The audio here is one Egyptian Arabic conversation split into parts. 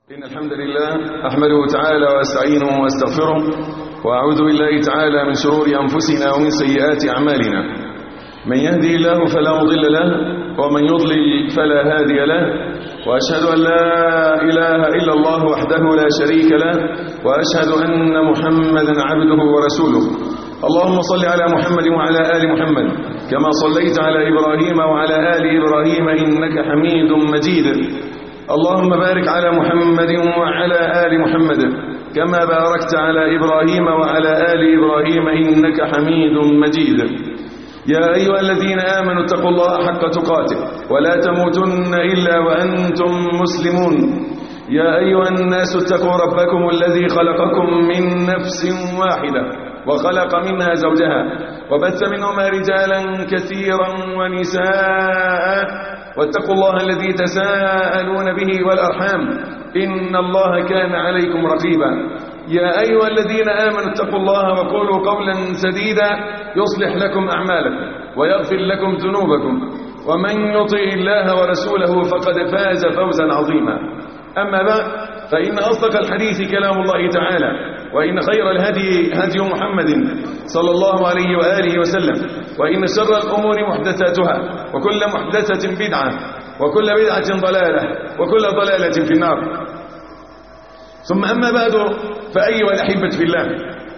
إن الحمد لله أحمده تعالى وأستعينه وأستغفره وأعوذ بالله تعالى من شرور أنفسنا ومن سيئات أعمالنا من يهدي الله فلا مضل له ومن يضلل فلا هادي له وأشهد أن لا إله إلا الله وحده لا شريك له وأشهد أن محمدا عبده ورسوله اللهم صل على محمد وعلى آل محمد كما صليت على إبراهيم وعلى آل إبراهيم إنك حميد مجيد اللهم بارك على محمد وعلى آل محمد كما باركت على إبراهيم وعلى آل إبراهيم إنك حميد مجيد يا أيها الذين آمنوا اتقوا الله حق تقاته ولا تموتن إلا وأنتم مسلمون يا أيها الناس اتقوا ربكم الذي خلقكم من نفس واحدة وخلق منها زوجها وبث منهما رجالا كثيرا ونساء واتقوا الله الذي تساءلون به والأرحام إن الله كان عليكم رقيبا يا أيها الذين آمنوا اتقوا الله وقولوا قولا سديدا يصلح لكم أعمالكم ويغفر لكم ذنوبكم ومن يطع الله ورسوله فقد فاز فوزا عظيما أما بعد فإن أصدق الحديث كلام الله تعالى وإن خير الهدي هدي محمد صلى الله عليه وآله وسلم وإن شر الأمور محدثاتها وكل محدثة بدعة وكل بدعة ضلالة وكل ضلالة في النار ثم أما بعد فأيها الأحبة في الله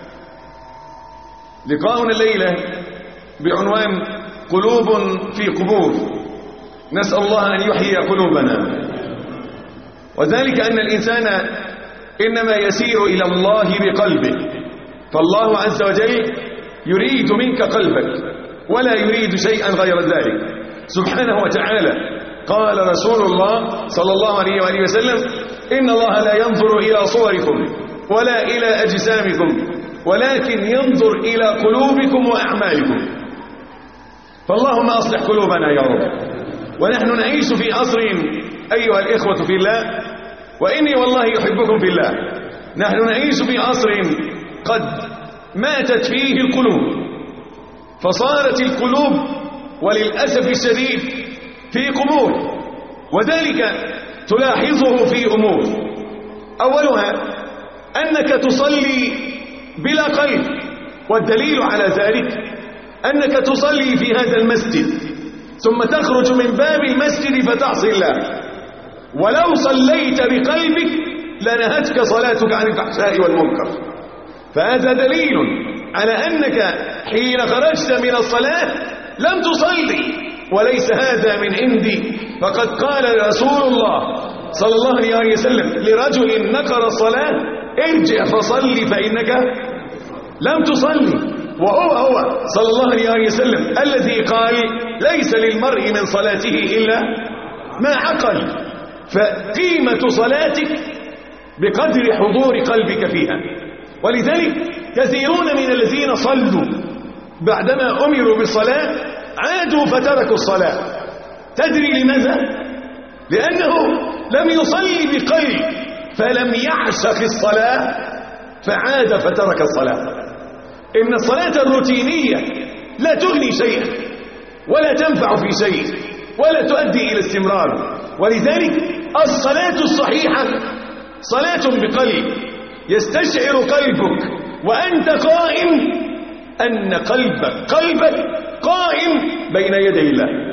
لقاؤنا الليلة بعنوان قلوب في قبور نسأل الله أن يحيي قلوبنا وذلك أن الإنسان إنما يسير إلى الله بقلبه فالله عز وجل يريد منك قلبك ولا يريد شيئا غير ذلك سبحانه وتعالى قال رسول الله صلى الله عليه وآله وسلم إن الله لا ينظر إلى صوركم ولا إلى أجسامكم ولكن ينظر إلى قلوبكم وأعمالكم فاللهم أصلح قلوبنا يا رب ونحن نعيش في عصر أيها الإخوة في الله وإني والله يحبكم في الله نحن نعيش في عصر قد ماتت فيه القلوب فصارت القلوب وللأسف الشديد في قبور وذلك تلاحظه في أمور أولها أنك تصلي بلا قلب والدليل على ذلك أنك تصلي في هذا المسجد ثم تخرج من باب المسجد فتعصي الله ولو صليت بقلبك لنهتك صلاتك عن الفحشاء والمنكر فهذا دليل على أنك حين خرجت من الصلاة لم تصلي وليس هذا من عندي فقد قال رسول الله صلى الله عليه وسلم لرجل نقر الصلاة ارجع فصلي فإنك لم تصلي وهو هو صلى الله عليه وسلم الذي قال ليس للمرء من صلاته إلا ما عقل فقيمة صلاتك بقدر حضور قلبك فيها ولذلك كثيرون من الذين صلوا بعدما أمروا بالصلاة عادوا فتركوا الصلاة تدري لماذا؟ لأنه لم يصلي بقلب فلم يعشق الصلاة فعاد فترك الصلاة إن الصلاة الروتينية لا تغني شيئا ولا تنفع في شيء ولا تؤدي إلى استمرار ولذلك الصلاة الصحيحة صلاة بقلب يستشعر قلبك وأنت قائم أن قلبك قلبك قائم بين يدي الله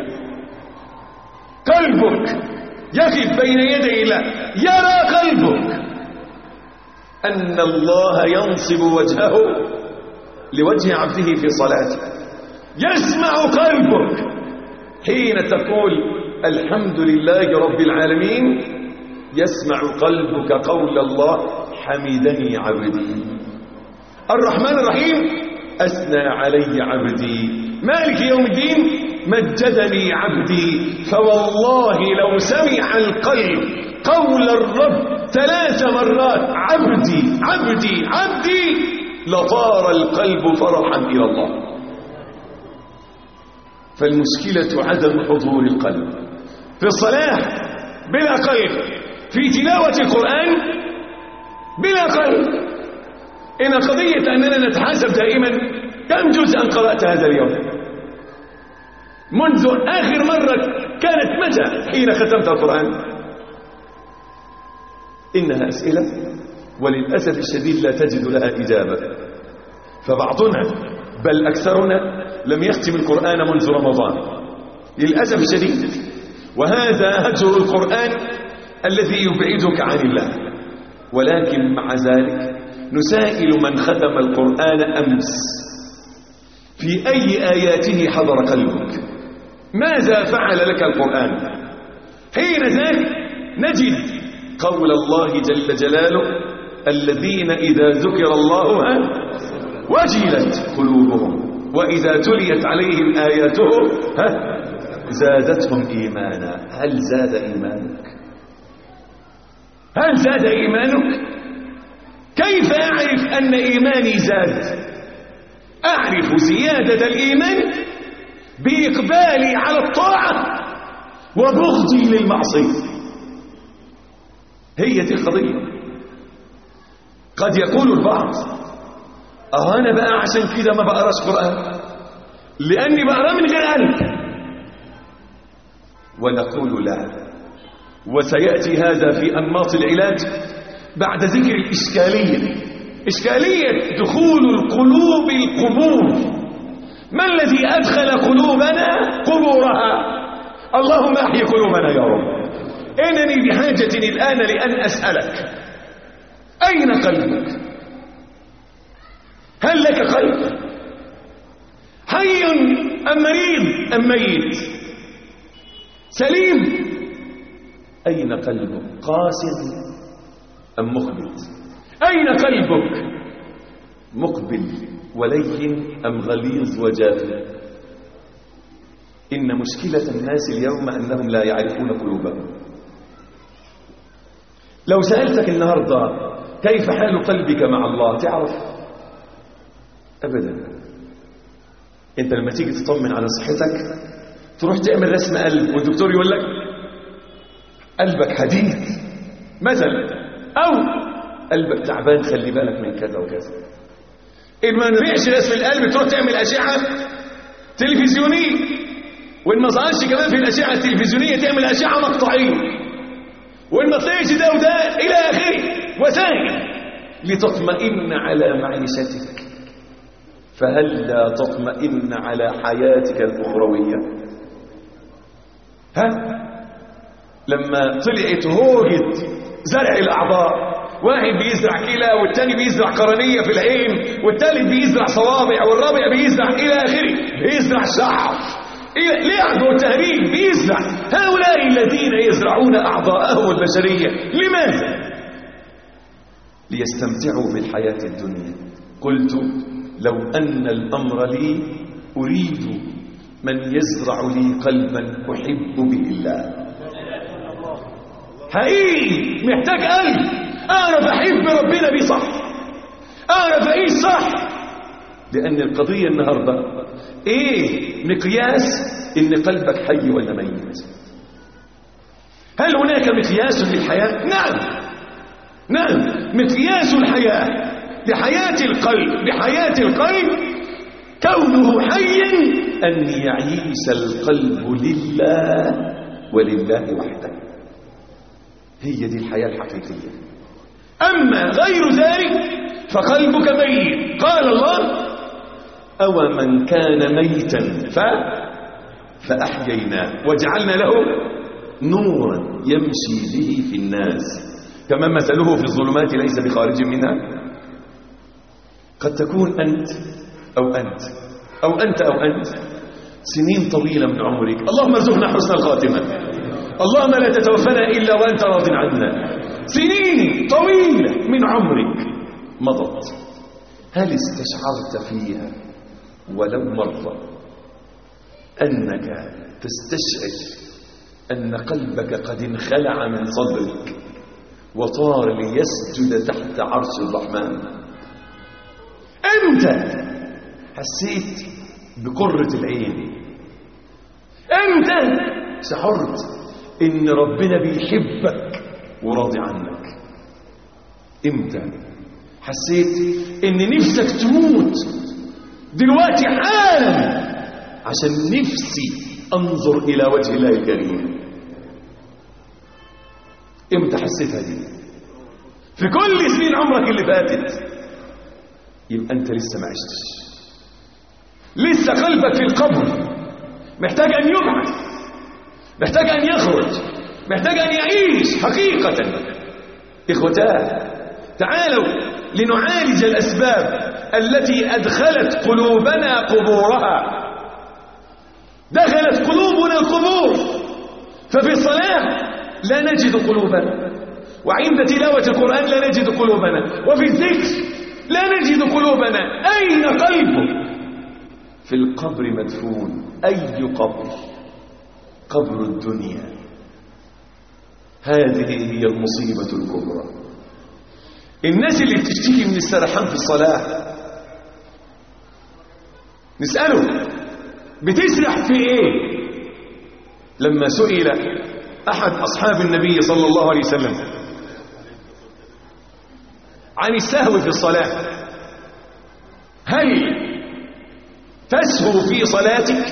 قلبك يقف بين يدي الله يرى قلبك أن الله ينصب وجهه لوجه عبده في صلاته يسمع قلبك حين تقول الحمد لله رب العالمين يسمع قلبك قول الله حمدني عبدي الرحمن الرحيم أثنى علي عبدي مالك يوم الدين مجدني عبدي فوالله لو سمع القلب قول الرب ثلاث مرات عبدي عبدي عبدي لطار القلب فرحا إلى الله فالمشكلة عدم حضور القلب في الصلاة بلا قلب في تلاوة القرآن بلا قلب إن قضية أننا نتحاسب دائما كم جزءا قرأت هذا اليوم منذ آخر مرة كانت متى حين ختمت القرآن إنها أسئلة وللأسف الشديد لا تجد لها إجابة فبعضنا بل أكثرنا لم يختم القرآن منذ رمضان للأسف الشديد وهذا هجر القرآن الذي يبعدك عن الله ولكن مع ذلك نسائل من ختم القرآن أمس في أي آياته حضر قلبك ماذا فعل لك القرآن حين ذاك نجد قول الله جل جلاله الذين إذا ذكر الله وجلت قلوبهم وإذا تليت عليهم آياته ها زادتهم إيمانا هل زاد إيمانك هل زاد إيمانك كيف أعرف أن إيماني زاد أعرف زيادة الإيمان بإقبالي على الطاعة وبغضي للمعصية هي دي القضية قد يقول البعض اه انا بقى عشان كده ما بقراش قرآن لاني بقرا من غير قلب ونقول لا وسيأتي هذا في أنماط العلاج بعد ذكر الإشكالية إشكالية دخول القلوب القبور ما الذي أدخل قلوبنا قبورها اللهم أحيي قلوبنا يا رب إنني بحاجة الآن لأن أسألك أين قلبك هل لك قلب حي أم مريض أم ميت سليم أين قلبك قاسد أم مخبت أين قلبك مقبل ولين أم غليظ وجاف إن مشكلة الناس اليوم أنهم لا يعرفون قلوبهم لو سألتك النهاردة كيف حال قلبك مع الله تعرف أبدا أنت لما تيجي تطمن على صحتك تروح تعمل رسم قلب والدكتور يقول لك قلبك حديد مثلا أو قلبك تعبان خلي بالك من كذا وكذا إن ما نفعش رسم القلب تروح تعمل أشعة تلفزيونية وإن ما ظهرش كمان في الأشعة التلفزيونية تعمل أشعة مقطعية وإن ما طلعش ده وده إلى آخره وسائل لتطمئن على معيشتك فهل لا تطمئن على حياتك الأخروية ها لما طلعت هوجة زرع الأعضاء واحد بيزرع كلى والتاني بيزرع قرنية في العين والتالت بيزرع صوابع والرابع بيزرع إلى آخره بيزرع شعر لعب وتهريج بيزرع هؤلاء الذين يزرعون أعضاءهم البشرية لماذا؟ ليستمتعوا بالحياة الدنيا قلت لو أن الأمر لي أريد من يزرع لي قلبا أحب به الله حقيقي محتاج قلب أعرف أحب ربنا بيه صح أعرف أعيش صح لأن القضية النهاردة إيه مقياس إن قلبك حي ولا ميت هل هناك مقياس للحياة نعم نعم مقياس الحياة لحياة القلب لحياة القلب كونه حيا أن يعيش القلب لله ولله وحده هي دي الحياة الحقيقية أما غير ذلك فقلبك ميت قال الله أو من كان ميتا ف... فأحييناه وجعلنا له نورا يمشي به في الناس كما مثله في الظلمات ليس بخارج منها قد تكون أنت أو أنت أو أنت أو أنت سنين طويلة من عمرك اللهم ارزقنا حسن الخاتمة اللهم لا تتوفنا إلا وأنت راض عنا سنين طويلة من عمرك مضت هل استشعرت فيها ولو مرة أنك تستشعر أن قلبك قد انخلع من صدرك وطار ليسجد تحت عرش الرحمن أنت حسيت بقرة العين أنت شعرت إن ربنا بيحبك وراضي عنك امتى حسيت ان نفسك تموت دلوقتي حالا عشان نفسي انظر الى وجه الله الكريم امتى حسيتها دي في كل سنين عمرك اللي فاتت يبقى انت لسه ما عشتش لسه قلبك في القبر محتاج ان يبعث محتاج ان يخرج محتاج ان يعيش حقيقة اخوتاه تعالوا لنعالج الاسباب التي ادخلت قلوبنا قبورها دخلت قلوبنا القبور ففي الصلاة لا نجد قلوبنا وعند تلاوة القرآن لا نجد قلوبنا وفي الذكر لا نجد قلوبنا أين قلبه في القبر مدفون أي قبر قبر الدنيا هذه هي المصيبة الكبرى الناس اللي بتشتكي من السرحان في الصلاة نسأله بتسرح في ايه لما سئل احد اصحاب النبي صلى الله عليه وسلم عن السهو في الصلاة هل تسهو في صلاتك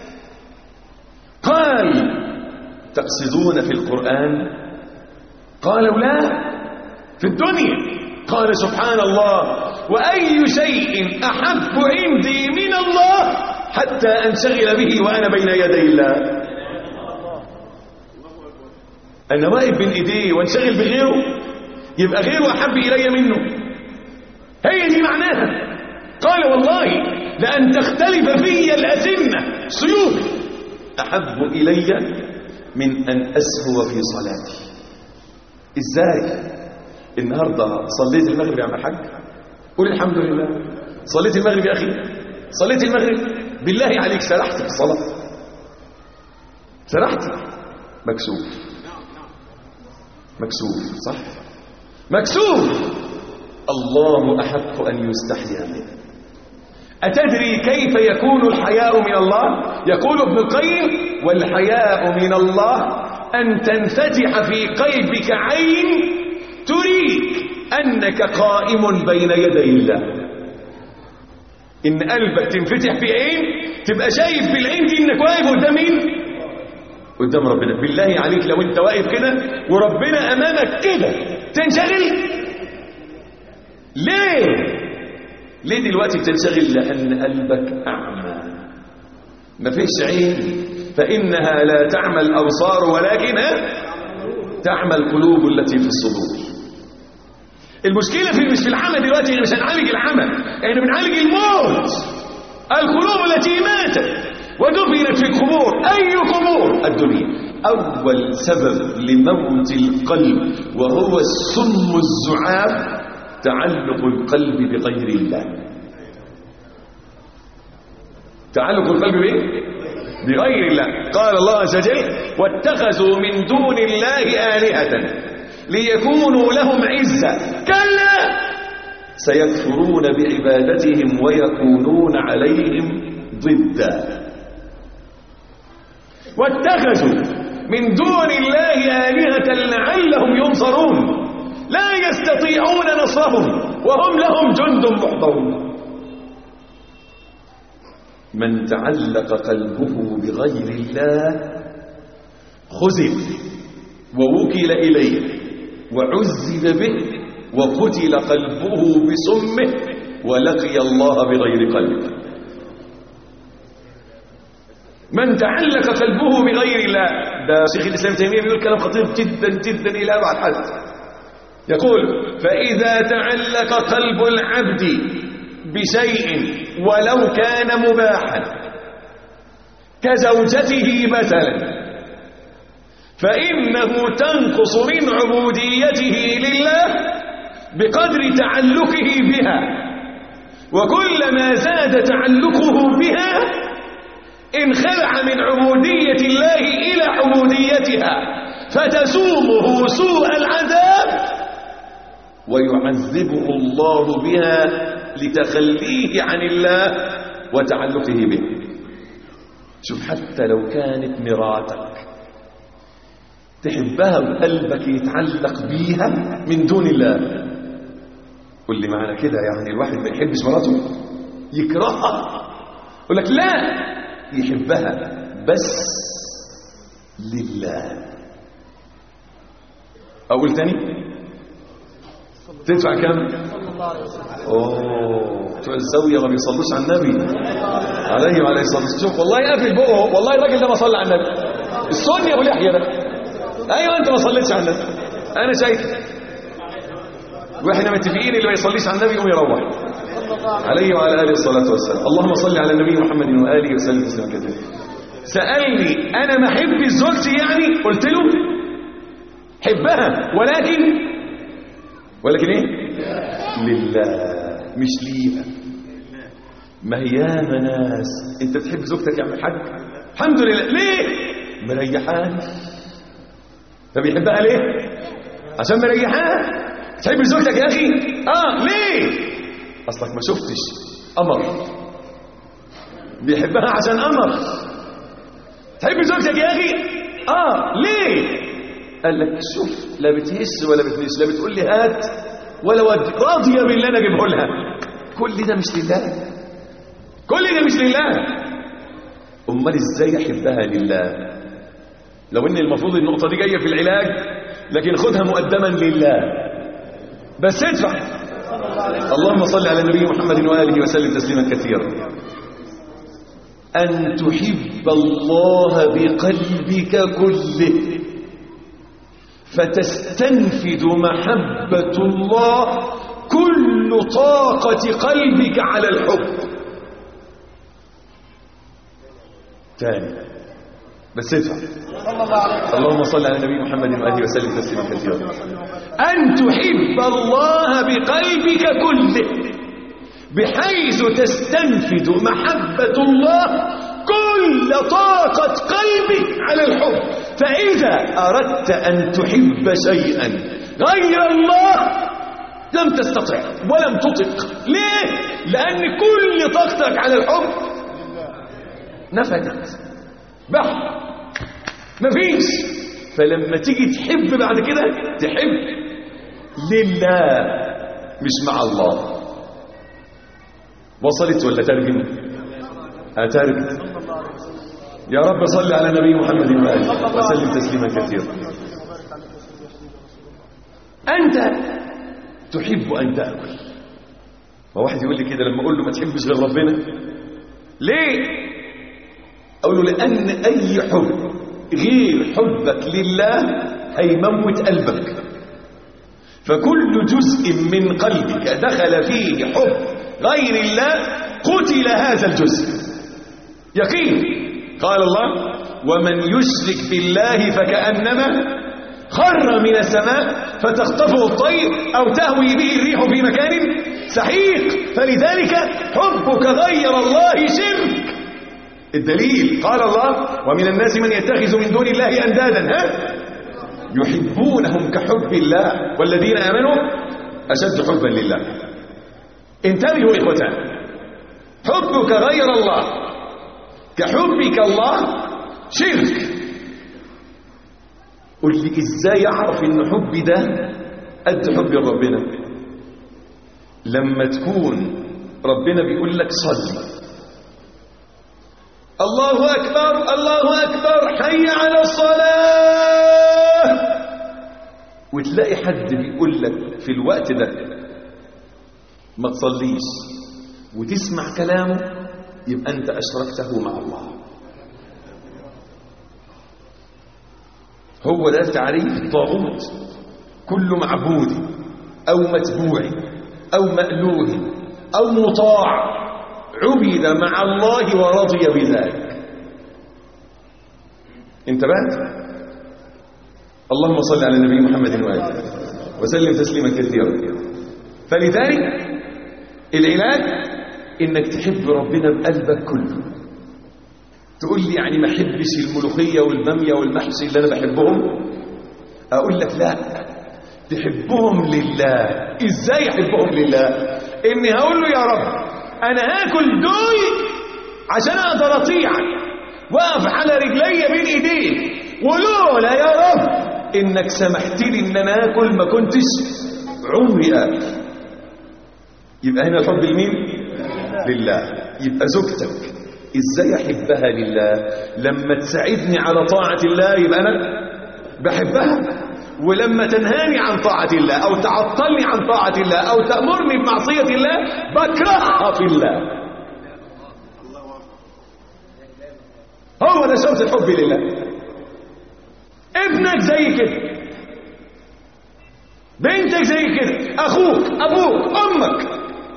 قال تقصدون في القرآن قالوا لا في الدنيا قال سبحان الله وأي شيء أحب عندي من الله حتى أنشغل به وأنا بين يدي الله أنا واقف بين إيديه وانشغل بغيره يبقى غيره أحب إلي منه هي دي معناها قال والله لأن تختلف في الأسنة سيوف أحب إلي من أن أسهو في صلاتي إزاي النهاردة صليت المغرب يا عم الحاج قول الحمد لله صليت المغرب يا أخي صليت المغرب بالله عليك سرحت في الصلاة سرحت مكسوف مكسوف صح مكسوف الله أحق أن يستحيا منه أتدري كيف يكون الحياء من الله يقول ابن القيم والحياء من الله أن تنفتح في قلبك عين تريك أنك قائم بين يدي الله إن قلبك تنفتح في عين تبقى شايف بالعين دي إنك واقف قدام مين قدام ربنا بالله عليك لو انت واقف كده وربنا امامك كده تنشغل ليه ليه دلوقتي بتنشغل لان قلبك اعمى مفيش عين فانها لا تعمى الابصار ولكن تعمى القلوب التي في الصدور المشكله في مش في العمى دلوقتي مش هنعالج العمى احنا بنعالج الموت القلوب التي ماتت ودفنت في القبور أي قبور الدنيا أول سبب لموت القلب وهو السم الزعاب تعلق القلب بغير الله تعلق القلب بإيه؟ بغير الله قال الله عز وجل واتخذوا من دون الله آلهة ليكونوا لهم عزة كلا سيكفرون بعبادتهم ويكونون عليهم ضدا واتخذوا من دون الله آلهة لعلهم ينصرون لا يستطيعون نصرهم وهم لهم جند محضرون من تعلق قلبه بغير الله خزف ووكل إليه وعذب به وقتل قلبه بسمه ولقي الله بغير قلب من تعلق قلبه بغير الله ده شيخ الإسلام تيمية بيقول كلام خطير جدا جدا إلى أبعد حد يقول فإذا تعلق قلب العبد بشيء ولو كان مباحا كزوجته مثلا فإنه تنقص من عبوديته لله بقدر تعلقه بها وكلما زاد تعلقه بها انخلع من عبودية الله إلى عبوديتها فتسومه سوء العذاب ويعذبه الله بها لتخليه عن الله وتعلقه به شوف حتى لو كانت مراتك تحبها وقلبك يتعلق بيها من دون الله قل لي معنى كده يعني الواحد ما يحبش مراته يكرهها يقول لك لا يحبها بس لله أقول تاني تدفع كم اوه بتوع الزاويه ما بيصلوش على النبي عليه وعليه الصلاه والسلام شوف والله قافل بقه والله الراجل ده ما صلى على النبي السني ابو لحيه ده ايوه انت ما صليتش على النبي انا شايف واحنا متفقين اللي ما يصليش على النبي يقوم يروح عليه وعلى اله الصلاه والسلام اللهم صل على النبي محمد واله وسلم تسليما كثيرا سالني انا ما احب زوجتي يعني قلت له حبها ولكن ولكن ايه لله مش ليها ما هي ياما ناس انت بتحب زوجتك يا عم الحاج الحمد لله ليه مريحاني طب يحبها ليه عشان مريحاها تحب زوجتك يا اخي اه ليه اصلك ما شفتش قمر بيحبها عشان قمر تحب زوجتك يا اخي اه ليه قال لك شوف لا بتهش ولا بتهش لا بتقول لي هات ولا ودي راضيه باللي انا اجيبه لها كل ده مش لله كل ده مش لله امال ازاي احبها لله لو ان المفروض النقطه دي جايه في العلاج لكن خدها مقدما لله بس ادفع اللهم صل على النبي محمد واله وسلم تسليما كثيرا ان تحب الله بقلبك كله فتستنفذ محبة الله كل طاقة قلبك على الحب تاني بس ادفع اللهم صل على النبي محمد وآله وسلم تسليما كثيرا أن تحب الله بقلبك كله بحيث تستنفذ محبة الله كل طاقة قلبك على الحب فإذا أردت أن تحب شيئا غير الله لم تستطع ولم تطق ليه؟ لأن كل طاقتك على الحب نفدت بحر مفيش فلما تيجي تحب بعد كده تحب لله مش مع الله وصلت ولا ترجم هترجم يا رب صل على نبي محمد وآله وسلم تسليما كثيرا أنت تحب أن تأكل وواحد يقول لي كده لما أقول له ما تحبش غير ربنا ليه أقول له لأن أي حب غير حبك لله هيموت قلبك فكل جزء من قلبك دخل فيه حب غير الله قتل هذا الجزء يقين قال الله ومن يشرك بالله فكأنما خر من السماء فتخطفه الطير أو تهوي به الريح في مكان سحيق فلذلك حبك غير الله شرك الدليل قال الله ومن الناس من يتخذ من دون الله أندادا ها يحبونهم كحب الله والذين آمنوا أشد حبا لله انتبهوا إخوتان حبك غير الله كحبك الله شرك قل لي ازاي اعرف ان حبي ده قد حب ربنا لما تكون ربنا بيقول لك صلي الله اكبر الله اكبر حي على الصلاه وتلاقي حد بيقول لك في الوقت ده ما تصليش وتسمع كلامه يبقى انت اشركته مع الله هو ده تعريف الطاغوت كل معبود او متبوع او مألوه او مطاع عبد مع الله ورضي بذلك انتبهت اللهم صل على النبي محمد وآله وسلم تسليما كثيرا فلذلك العلاج انك تحب ربنا بقلبك كله تقول لي يعني ما احبش الملوخيه والباميه والمحشي اللي انا بحبهم اقول لك لا تحبهم لله ازاي احبهم لله اني هقول له يا رب انا هاكل دول عشان اقدر اطيعك واقف على رجلي بين ايديك ولولا يا رب انك سمحت لي ان انا اكل ما كنتش عمري اكل يبقى هنا الحب لمين لله يبقى زوجتك ازاي احبها لله لما تساعدني على طاعة الله يبقى انا بحبها ولما تنهاني عن طاعة الله أو تعطلني عن طاعة الله أو تأمرني بمعصية الله بكرهها في الله هو ده شرط الحب لله ابنك زي كده بنتك زي كده أخوك أبوك أمك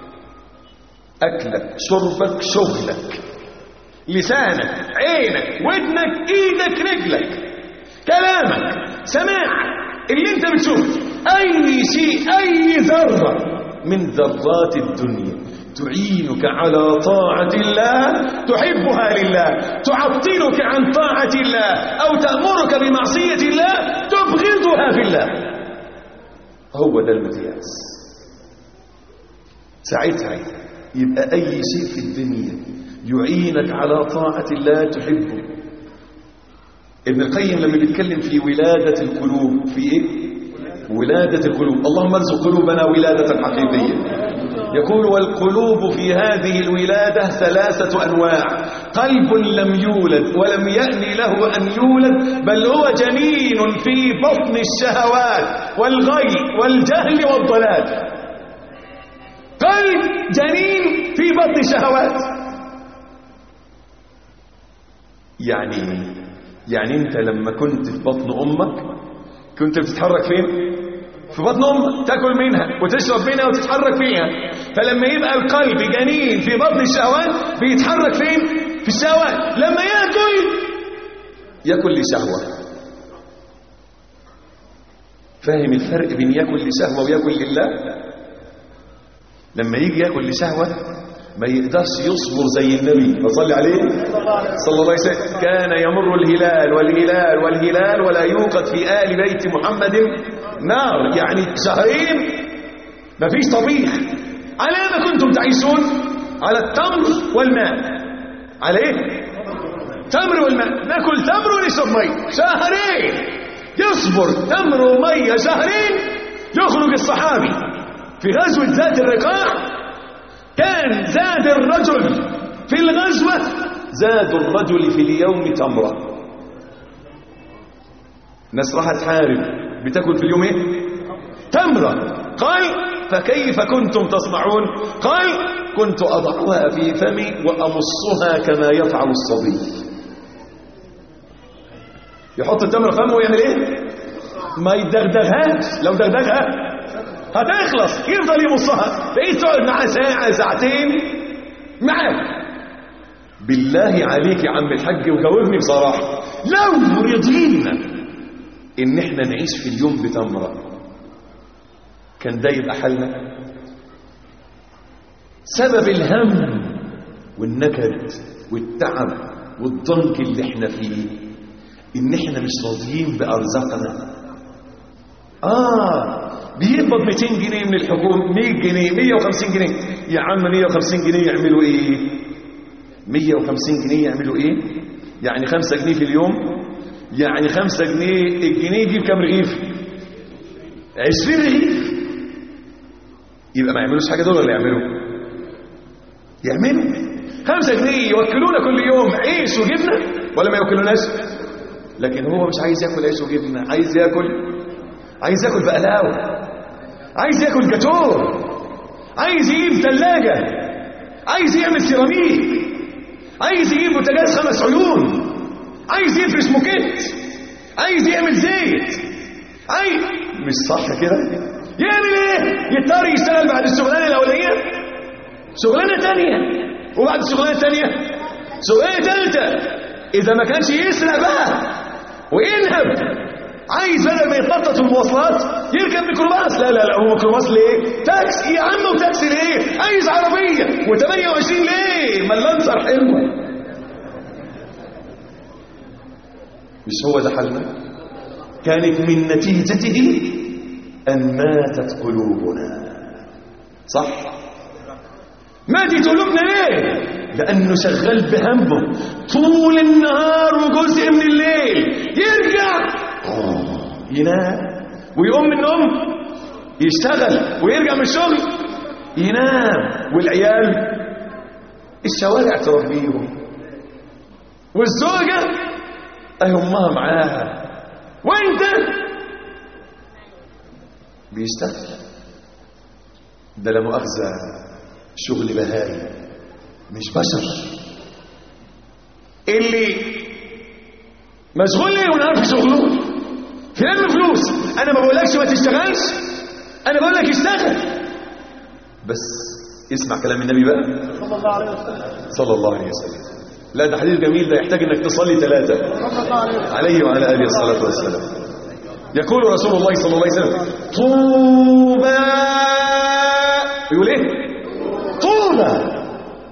أكلك شربك شغلك لسانك عينك ودنك ايدك رجلك كلامك سماعك اللي انت بتشوفه اي شيء اي ذرة من ذرات الدنيا تعينك على طاعة الله تحبها لله تعطلك عن طاعة الله او تأمرك بمعصية الله تبغضها في الله هو ده المقياس ساعتها يبقى اي شيء في الدنيا يعينك على طاعة الله تحبه ابن القيم لما بيتكلم في ولادة القلوب في ايه ولادة القلوب اللهم ارزق قلوبنا ولادة حقيقية يقول والقلوب في هذه الولادة ثلاثة أنواع قلب لم يولد ولم يأن له أن يولد بل هو جنين في بطن الشهوات والغي والجهل والضلال قلب جنين في بطن الشهوات يعني يعني انت لما كنت في بطن امك كنت بتتحرك فين في بطن امك تاكل منها وتشرب منها وتتحرك فيها فلما يبقى القلب جنين في بطن الشهوات بيتحرك فين في الشهوات لما ياكل ياكل لشهوه فاهم الفرق بين ياكل لشهوه وياكل لله لما يجي ياكل لشهوه ما يقدرش يصبر زي النبي فصلي عليه صلى الله عليه وسلم كان يمر الهلال والهلال والهلال ولا يوقد في آل بيت محمد نار يعني شهرين ما فيش طبيخ على ما كنتم تعيشون على التمر والماء على ايه تمر والماء ناكل تمر ونشرب مي شهرين يصبر تمر وميه شهرين يخرج الصحابي في غزوة ذات الرقاع كان زاد الرجل في الغزوة زاد الرجل في اليوم تمرة ناس راح تحارب بتاكل في اليوم ايه تمرة قال فكيف كنتم تصنعون قال كنت أضعها في فمي وأمصها كما يفعل الصبي يحط التمرة في فمه ويعمل ايه ما يدغدغهاش لو دغدغها هتخلص يفضل يمصها بقيت تقعد معاه ساعة ساعتين معاه بالله عليك يا عم الحاج وجاوبني بصراحة لو رضينا ان احنا نعيش في اليوم بتمرة كان ده يبقى حالنا سبب الهم والنكد والتعب والضنك اللي احنا فيه ان احنا مش راضيين بارزاقنا اه بيقبض 200 جنيه من الحكومة 100 جنيه 150 جنيه يا عم 150 جنيه يعملوا ايه 150 جنيه يعملوا ايه يعني 5 جنيه في اليوم يعني 5 جنيه الجنيه يجيب كام رغيف 20 رغيف يبقى ما يعملوش حاجه دول ولا يعملوا يعملوا 5 جنيه يوكلونا كل يوم عيش وجبنه ولا ما يوكلوناش لكن هو مش عايز ياكل عيش وجبنه عايز ياكل عايز ياكل بقلاوه عايز ياكل جاتوه عايز يجيب ثلاجة عايز يعمل سيراميك عايز يجيب بوتاجاز خمس عيون عايز يفرش موكيت عايز يعمل زيت عايز مش صح كده يعمل ايه يضطر يشتغل بعد الشغلانه الاولانيه شغلانه تانية وبعد الشغلانه التانية شغلانه ثالثه اذا ما كانش يسرق بقى وينهب عايز بدل ما يتنطط في المواصلات يركب ميكروباص لا لا لا هو ميكروباص ليه تاكسي يا عم وتاكسي ليه عايز عربيه و28 ليه ما اللانسر حلوه مش هو ده حلنا كانت من نتيجته ان ماتت قلوبنا صح ماتت قلوبنا ليه لانه شغال بهمه طول النهار وجزء من الليل يرجع ينام ويقوم من النوم يشتغل ويرجع من الشغل ينام والعيال الشوارع تربيهم والزوجة اهي امها معاها وانت بيشتغل ده لا مؤاخذة شغل بهائي مش بشر اللي مشغول ليه وانا عارف شغله في لم فلوس انا ما بقولكش ما تشتغلش انا بقول لك اشتغل بس اسمع كلام النبي بقى صلى الله عليه وسلم صلى الله عليه وسلم لا ده حديث جميل ده يحتاج انك تصلي ثلاثة صلى الله عليه وسلم عليه وعلى اله الصلاة والسلام يقول رسول الله صلى الله عليه وسلم طوبى يقول ايه طوبى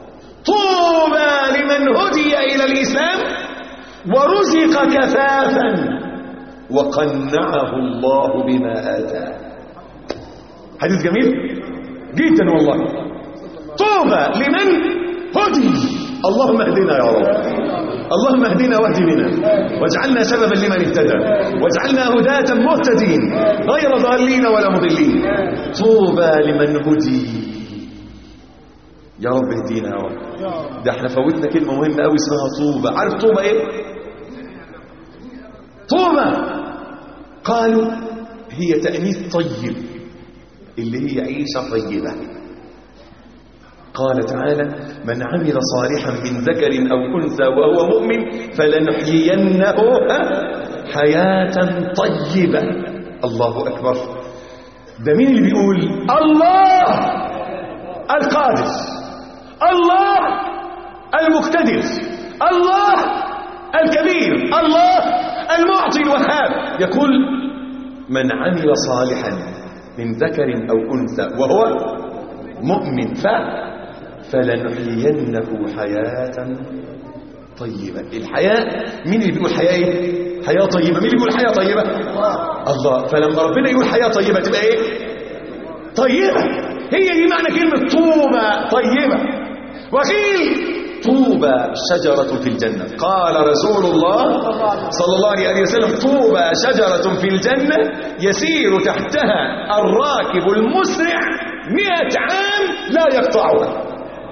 طوبى لمن هدي الى الاسلام ورزق كفافا وقنعه الله بما اتاه حديث جميل جدا والله طوبى لمن هدي اللهم اهدنا يا رب اللهم اهدنا واهد بنا واجعلنا سببا لمن اهتدى واجعلنا هداة مهتدين غير ضالين ولا مضلين طوبى لمن هدي يا رب اهدينا يا رب يا رب ده احنا فوتنا كلمة مهمة قوي اسمها طوبى عارف طوبى ايه طوبى قالوا هي تأنيث طيب اللي هي عيشة طيبة قال تعالى من عمل صالحا من ذكر أو أنثى وهو مؤمن فلنحيينه حياة طيبة الله أكبر ده مين اللي بيقول الله القادر الله المقتدر الله الكبير الله المعطي الوهاب يقول من عمل صالحا من ذكر أو أنثى وهو مؤمن ف فلنحيينه حياة طيبة الحياة مين اللي بيقول حياة ايه حياة طيبة مين اللي بيقول حياة طيبة الله فلما ربنا يقول حياة طيبة تبقى ايه طيبة هي دي معنى كلمة طوبة طيبة وقيل طوبى شجرة في الجنة قال رسول الله صلى الله عليه وسلم طوبى شجرة في الجنة يسير تحتها الراكب المسرع مئة عام لا يقطعها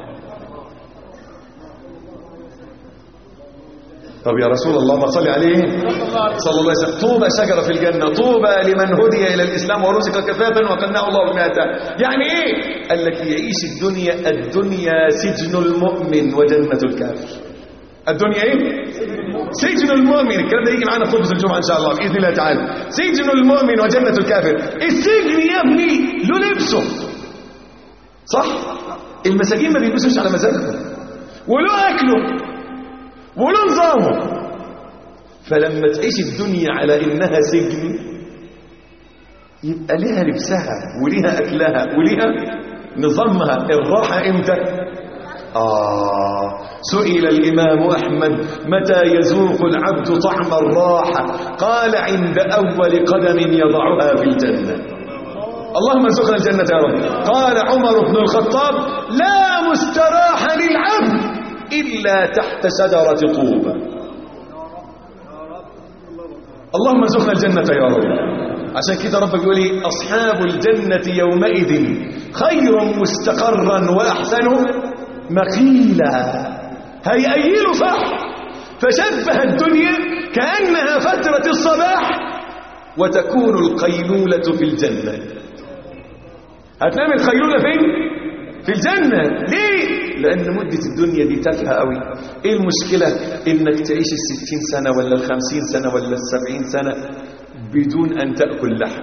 طب يا رسول الله ما صلي عليه صلى الله عليه وسلم طوبى شجرة في الجنة طوبى لمن هدي إلى الإسلام ورزق كفافا وقناه الله بما آتاه يعني إيه قال لك يعيش الدنيا الدنيا سجن المؤمن وجنة الكافر الدنيا إيه سجن المؤمن الكلام ده يجي معانا في خطبة الجمعة إن شاء الله بإذن الله تعالى سجن المؤمن وجنة الكافر السجن يا ابني له لبسه صح المساجين ما بيلبسوش على مزاجهم وله أكله وله نظامه فلما تعيش الدنيا على انها سجن يبقى لها لبسها ولها اكلها ولها نظامها الراحه امتى آه سئل الإمام أحمد متى يذوق العبد طعم الراحة قال عند أول قدم يضعها في الجنة اللهم ارزقنا الجنة يا رب قال عمر بن الخطاب لا مستراح للعبد إلا تحت شجرة طوبى اللهم ارزقنا الجنة يا رب عشان كده ربك يقول لي أصحاب الجنة يومئذ خير مستقرا وأحسن مقيلا هيأيلوا صح فشبه الدنيا كأنها فترة الصباح وتكون القيلولة في الجنة هتنام القيلولة فين؟ في الجنة ليه؟ لأن مدة الدنيا دي تافهة قوي إيه المشكلة إنك تعيش الستين سنة ولا الخمسين سنة ولا السبعين سنة بدون أن تأكل لحم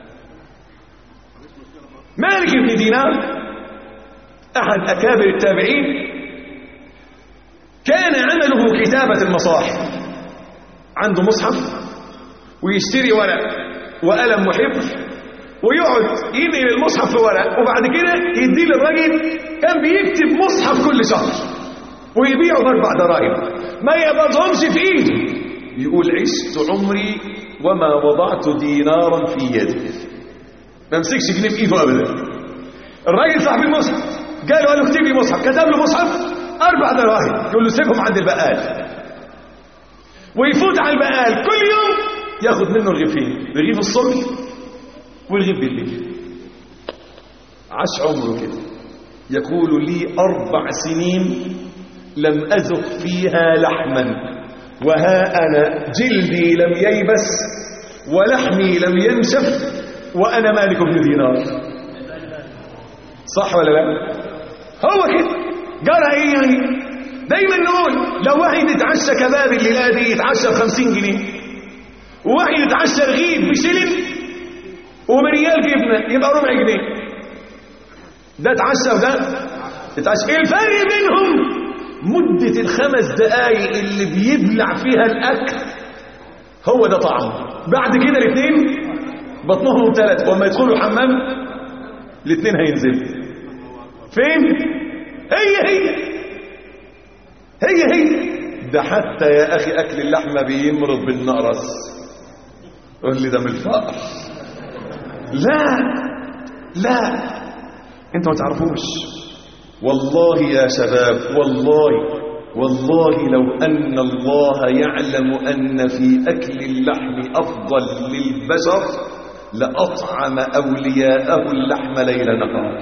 مالك بن دينار أحد أكابر التابعين كان عمله كتابة المصاحف عنده مصحف ويشتري ورق وقلم محب ويقعد ينقل المصحف في ورق وبعد كده يديه للراجل كان بيكتب مصحف كل شهر ويبيعه باربع دراهم ما يقبضهمش في ايده يقول عشت عمري وما وضعت دينارا في يدي ما امسكش جنيه في ايده ابدا الراجل صاحب المصحف قال له قال له اكتب لي مصحف كتب له مصحف اربع دراهم يقول له سيبهم عند البقال ويفوت على البقال كل يوم ياخد منه رغيفين رغيف الصبح ورغيف بالليل عاش عمره كده يقول لي أربع سنين لم أذق فيها لحما وها أنا جلدي لم ييبس ولحمي لم ينشف وانا مالك بن دينار صح ولا لا هو كده جرى ايه يعني دايما نقول لو واحد يتعشى كباب الليله دي يتعشى ب 50 جنيه وواحد يتعشى رغيف بشلن وبريال جبنه يبقى ربع جنيه ده اتعشى وده اتعشى الفرق بينهم مدة الخمس دقايق اللي بيبلع فيها الأكل هو ده طعم بعد كده الاثنين بطنهم ثلاث وما يدخلوا الحمام الاثنين هينزلوا فين هي هي هي هي ده حتى يا أخي أكل اللحمة بيمرض بالنقرس قول لي ده من الفقر لا لا انت ما تعرفوش والله يا شباب والله والله لو أن الله يعلم أن في أكل اللحم أفضل للبشر لأطعم أولياءه اللحم ليل نهار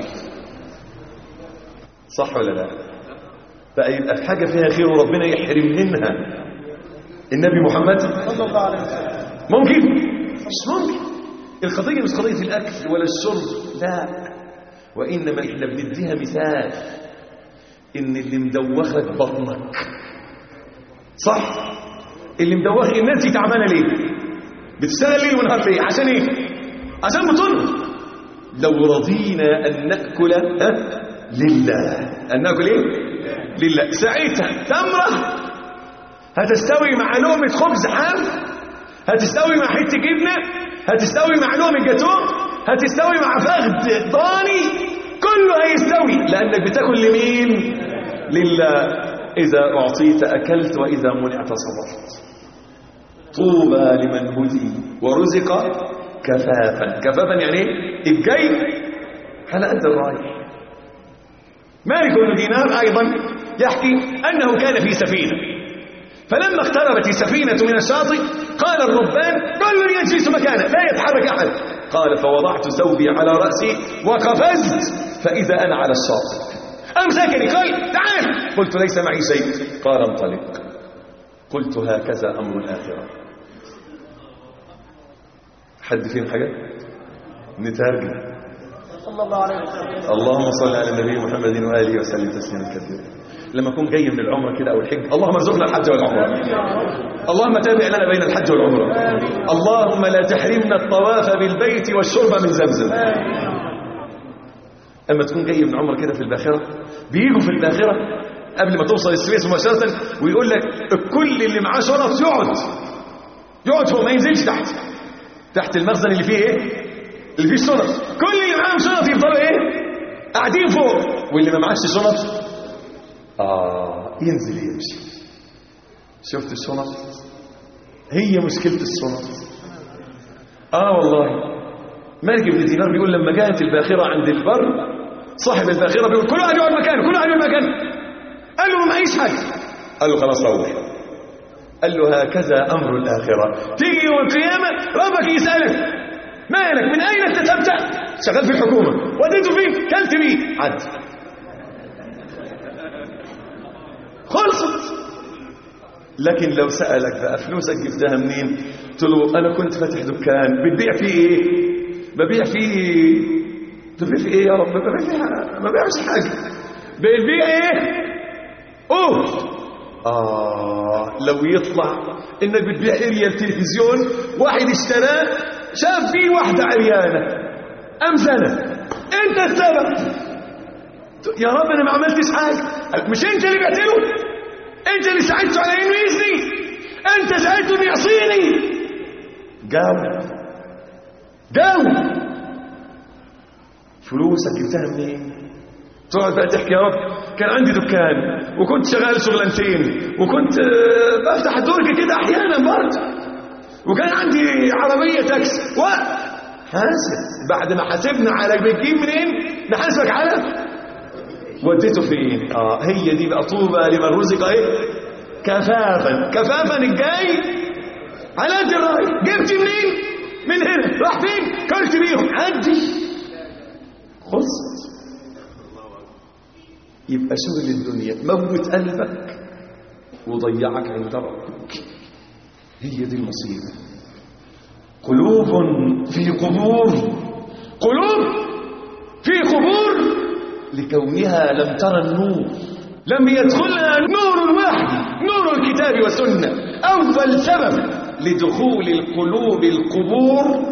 صح ولا لا بقى يبقى حاجة فيها خير وربنا يحرم منها النبي محمد صلى الله عليه وسلم ممكن مش ممكن القضية مش قضية الأكل ولا الشرب لا وإنما إحنا بنديها مثال إن اللي مدوخك بطنك صح اللي مدوخ الناس دي تعبانة ليه بتشتغل ليل ونهار ليه عشان إيه عشان بطن لو رضينا أن نأكل ها؟ لله أن نأكل إيه لله ساعتها تمرة هتستوي مع لقمة خبز حاف هتستوي مع حتة جبنة هتستوي مع لقمة جاتوه هتستوي مع فخد ضاني كله هيستوي لأنك بتاكل لمين لله إذا أعطيت أكلت وإذا منعت صبرت طوبى لمن هدي ورزق كفافا كفافا يعني ايه الجاي على قد الرايح مالك بن دينار أيضا يحكي أنه كان في سفينة فلما اقتربت السفينة من الشاطئ قال الربان كل يجلس مكانه لا يتحرك أحد قال فوضعت ثوبي على رأسي وقفزت فإذا أنا على الشاطئ أمسكني قال تعال قلت ليس معي شيء قال انطلق قلت هكذا أمر الآخرة حد فين حاجة نترجم صلى الله عليه وسلم اللهم صل على النبي محمد وآله وسلم تسليما كثيرا لما اكون جاي من العمره كده او الحج اللهم ارزقنا الحج والعمره اللهم تابع لنا بين الحج والعمره اللهم لا تحرمنا الطواف بالبيت والشرب من زمزم اما تكون جاي من عمره كده في الباخره بيجوا في الباخره قبل ما توصل السويس مباشره ويقول لك الكل اللي معاه شرط يقعد يقعد فوق ما ينزلش تحت تحت المخزن اللي فيه ايه اللي فيه الشنط كل اللي معاهم شنط يفضلوا ايه قاعدين فوق واللي ما معاش شنط آه ينزل يمشي شفت الشنط هي مشكلة الشنط آه والله مالك بن دينار بيقول لما جاءت الباخرة عند البر صاحب الباخرة بيقول كل واحد يقعد مكانه كل واحد يقعد مكانه قال له ما معيش حاجة قال له خلاص روح قال له هكذا أمر الآخرة تيجي يوم القيامة ربك يسألك مالك من أين اكتسبت شغال في الحكومة وديته فين كلت بيه عد خلصت لكن لو سألك بقى فلوسك جبتها منين قلت له أنا كنت فاتح دكان بتبيع فيه إيه ببيع فيه ببيع فيه إيه يا رب ببيع فيه ما ببيعش حاجة بتبيع إيه أوه آه لو يطلع إنك بتبيع إريا التلفزيون واحد اشتراه شاف فيه واحدة عريانة أم زنى أنت السبب يا رب انا ما عملتش حاجه مش انت اللي بعت له انت اللي ساعدته على انه يزني انت ساعدته انه يعصيني جاوب جاوب فلوسك جبتها منين تقعد بقى تحكي يا رب كان عندي دكان وكنت شغال شغلانتين وكنت آه، بفتح الدرج كده احيانا برضه وكان عندي عربيه تاكسي و حاسب بعد ما حاسبنا على بتجيب منين نحاسبك على وديته فين اه هي دي بقى طوبى لمن رزق ايه كفافا كفافا الجاي على قد الراي جبت منين من هنا راح فين كلت بيهم عدي خلصت يبقى شغل الدنيا موت قلبك وضيعك عند ربك هي دي المصيبه قلوب في قبور قلوب في قبور لكونها لم ترى النور لم يدخلها نور واحد نور الكتاب والسنة أول سبب لدخول القلوب القبور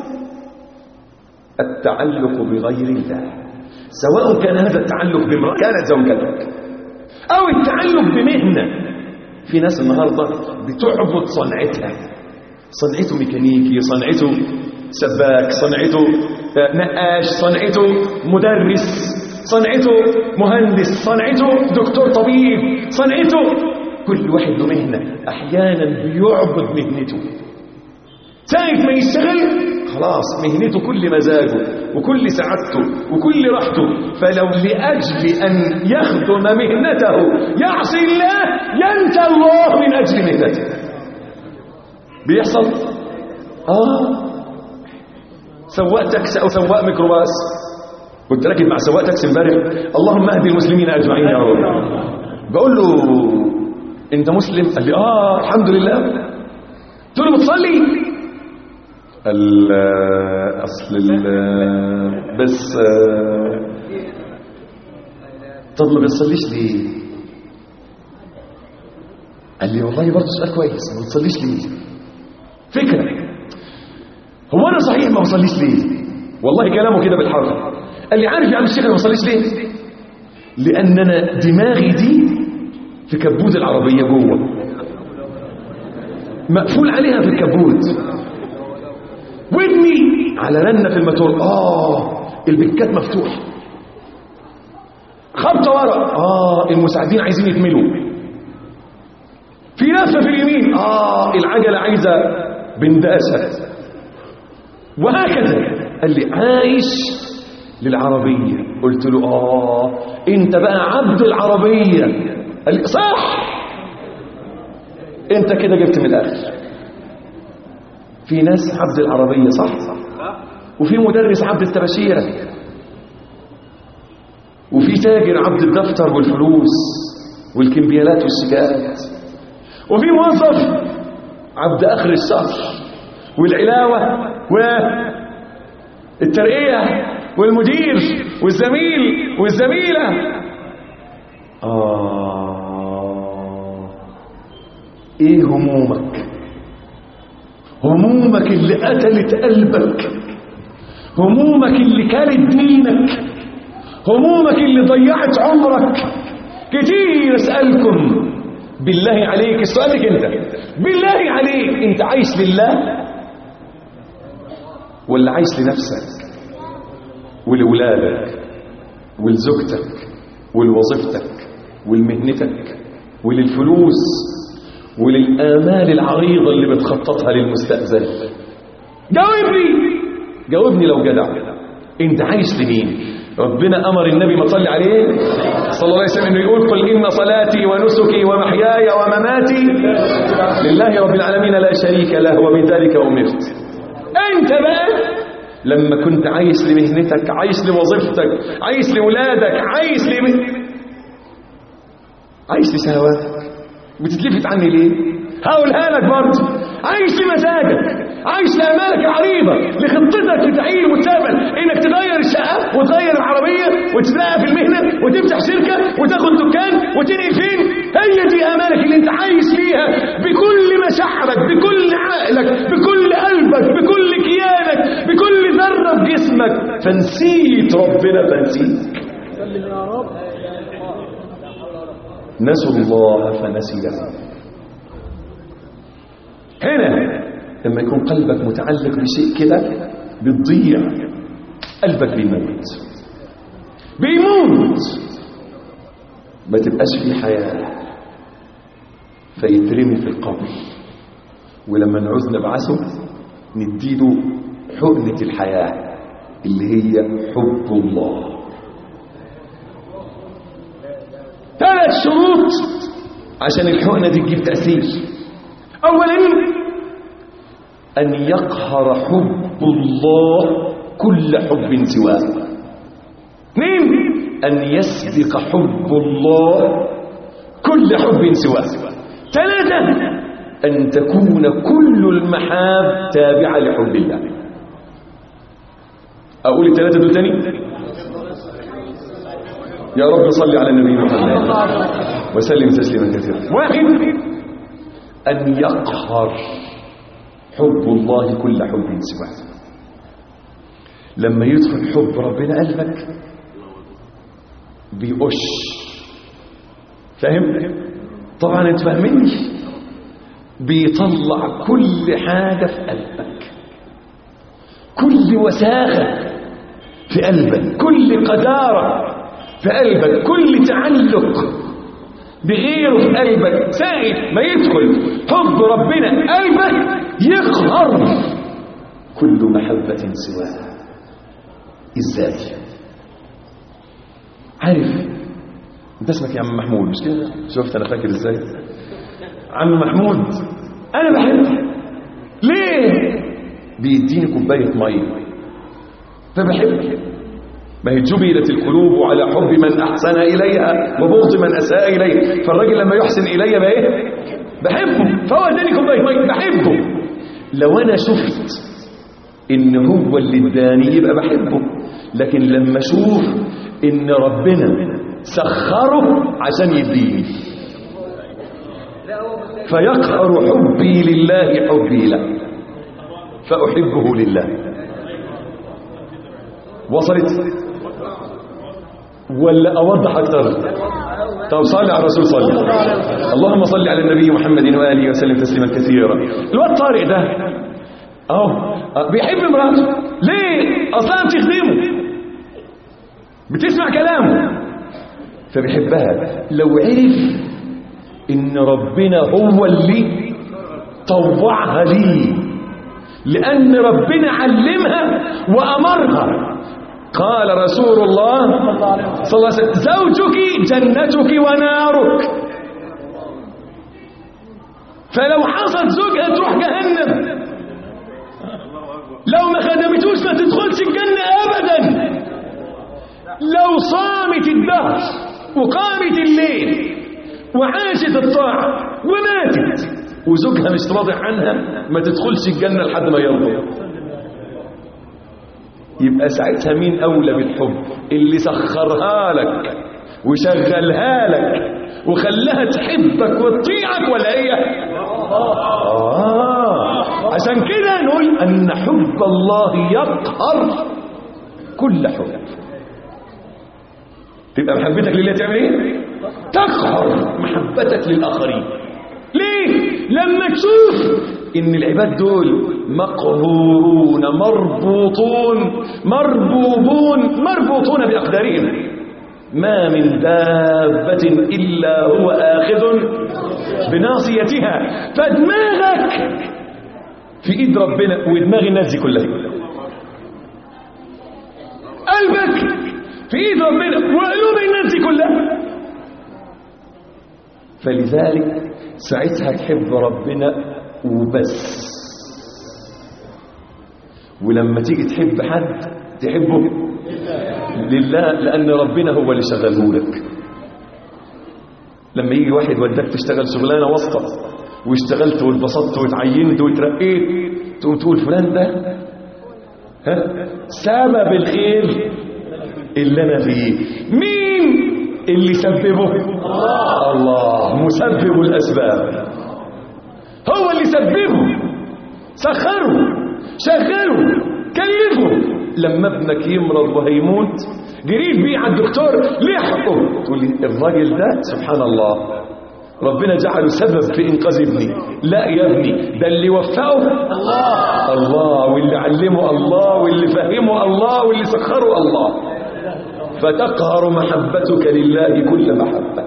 التعلق بغير الله سواء كان هذا التعلق بامرأة كانت زوجتك أو التعلق بمهنة في ناس النهاردة بتعبد صنعتها صنعته ميكانيكي صنعته سباك صنعته نقاش صنعته مدرس صنعته مهندس صنعته دكتور طبيب صنعته كل واحد له مهنة أحيانا بيعبد مهنته ساعة ما يشتغل خلاص مهنته كل مزاجه وكل سعادته وكل راحته فلو لأجل أن يخدم مهنته يعصي الله ينسى الله من أجل مهنته بيحصل آه سواق تاكسي أو سواق ميكروباص كنت راكب مع سواق تاكسي امبارح اللهم اهدي المسلمين أجمعين يا رب بقول له أنت مسلم؟ قال لي آه الحمد لله قلت له بتصلي؟ قال اصل ال- بس آه، طب ما بتصليش ليه قال لي والله برضه سؤال كويس ما بتصليش ليه فكره هو انا صحيح ما بصليش ليه والله كلامه كده بالحرف قال لي عارف يا عم الشيخ انا ما بصليش ليه لان انا دماغي دي في كبوت العربيه جوه مقفول عليها في الكبوت ودني على رنة في الماتور آه البكات مفتوح خبطة ورا آه المساعدين عايزين يتملوا في لفة في اليمين آه العجلة عايزة بنداسة وهكذا قال لي عايش للعربية قلت له آه انت بقى عبد العربية قال لي صح انت كده جبت من الآخر في ناس عبد العربية صح وفي مدرس عبد التباشيرة وفي تاجر عبد الدفتر والفلوس والكمبيالات والشيكات وفي موظف عبد آخر الشهر والعلاوة والترقية والمدير والزميل والزميلة آه إيه همومك همومك اللي قتلت قلبك همومك اللي كانت دينك همومك اللي ضيعت عمرك كتير اسألكم بالله عليك سؤالك انت بالله عليك انت عايش لله ولا عايش لنفسك ولولادك ولزوجتك ولوظيفتك ولمهنتك وللفلوس وللآمال العريضة اللي بتخططها للمستقبل جاوبني جاوبني لو جدع انت عايش لمين ربنا أمر النبي ما صلي عليه صلى الله عليه وسلم انه يقول قل إن صلاتي ونسكي ومحياي ومماتي لله رب العالمين لا شريك له وبذلك أمرت انت بقى لما كنت عايش لمهنتك عايش لوظيفتك عايش لولادك عايش لم... عايش لشهواتك بتتلفت عني ليه هقولها لك برضه عايش لمزاجك عايش لامالك العريضه لخطتك لتحقيق المستقبل انك تغير الشقه وتغير العربيه وتترقى في المهنه وتفتح شركه وتاخد دكان وتنقل فين هي دي امالك اللي انت عايش فيها بكل مشاعرك بكل عقلك بكل قلبك بكل كيانك بكل ذره في جسمك فنسيت ربنا فنسيت سلم يا رب نسوا الله فنسيهم هنا لما يكون قلبك متعلق بشيء كده بتضيع قلبك بيموت بيموت ما تبقاش في حياة فيترمي في القبر ولما نعوز نبعثه نديله حقنة الحياة اللي هي حب الله ثلاث شروط عشان الحقنة دي تجيب تأثير أولا أن يقهر حب الله كل حب سواه اثنين أن يسبق حب الله كل حب سواه ثلاثة أن تكون كل المحاب تابعة لحب الله أقول الثلاثة دول تاني يا رب صل على النبي محمد وسلم تسليما كثيرا واحد أن يقهر حب الله كل حب سواه لما يدخل حب ربنا قلبك بيقش فاهم طبعا انت فاهمني بيطلع كل حاجة في قلبك كل وساخة في قلبك كل قدارة في قلبك كل تعلق بغيره في قلبك ساعة ما يدخل حب ربنا قلبك يقهر كل محبة سواه ازاي عارف انت اسمك يا عم محمود مش كده شفت انا فاكر ازاي عم محمود انا بحبك ليه بيديني كوبايه ميه فبحبك ما هي جبلت القلوب على حب من احسن اليها وبغض من اساء اليه فالراجل لما يحسن الي بقى ايه بحبه فهو اداني كوبايه ميه بحبه لو انا شفت ان هو اللي اداني يبقى بحبه لكن لما اشوف ان ربنا سخره عشان يديني فيقهر حبي لله حبي له فأحبه لله وصلت ولا أوضح أكتر طب صلي على الرسول صلي اللهم صل على النبي محمد وآله وسلم تسليما كثيرا الواد طارق ده اهو بيحب مراته ليه اصلا بتخدمه بتسمع كلامه فبيحبها لو عرف ان ربنا هو اللي طوعها ليه لان ربنا علمها وامرها قال رسول الله صلى الله عليه وسلم زوجك جنتك ونارك فلو حصل زوجها تروح جهنم لو ما خدمتوش ما تدخلش الجنة أبدا لو صامت الدهر وقامت الليل وعاشت الطاعة وماتت وزوجها مش راضي عنها ما تدخلش الجنة لحد ما يرضى يبقى ساعتها مين أولى بالحب اللي سخرها لك وشغلها لك وخلاها تحبك وتطيعك ولا هي آه عشان كده نقول أن حب الله يقهر كل حب تبقى محبتك لله تعمل ايه تقهر محبتك للآخرين ليه لما تشوف ان العباد دول مقهورون مربوطون مربوبون مربوطون بأقدارهم ما من دابة إلا هو آخذ بناصيتها فدماغك في ايد ربنا ودماغ الناس دي كلها قلبك في ايد ربنا وقلوب الناس دي كلها فلذلك ساعتها تحب ربنا وبس ولما تيجي تحب حد تحبه لله لأن ربنا هو اللي شغله لك لما يجي واحد وداك تشتغل شغلانة واسطة واشتغلت واتبسطت واتعينت واترقيت تقوم تقول فلان ده ها سبب الخير اللي انا فيه مين اللي سببه الله مسبب الاسباب هو اللي سببه سخره شغله كلفه لما ابنك يمرض وهيموت جريت بيه على الدكتور لحقه تقول لي الراجل ده سبحان الله ربنا جعله سبب في انقاذ ابني لا يا ابني ده اللي وفقه الله الله واللي علمه الله واللي فهمه الله واللي سخره الله فتقهر محبتك لله كل محبة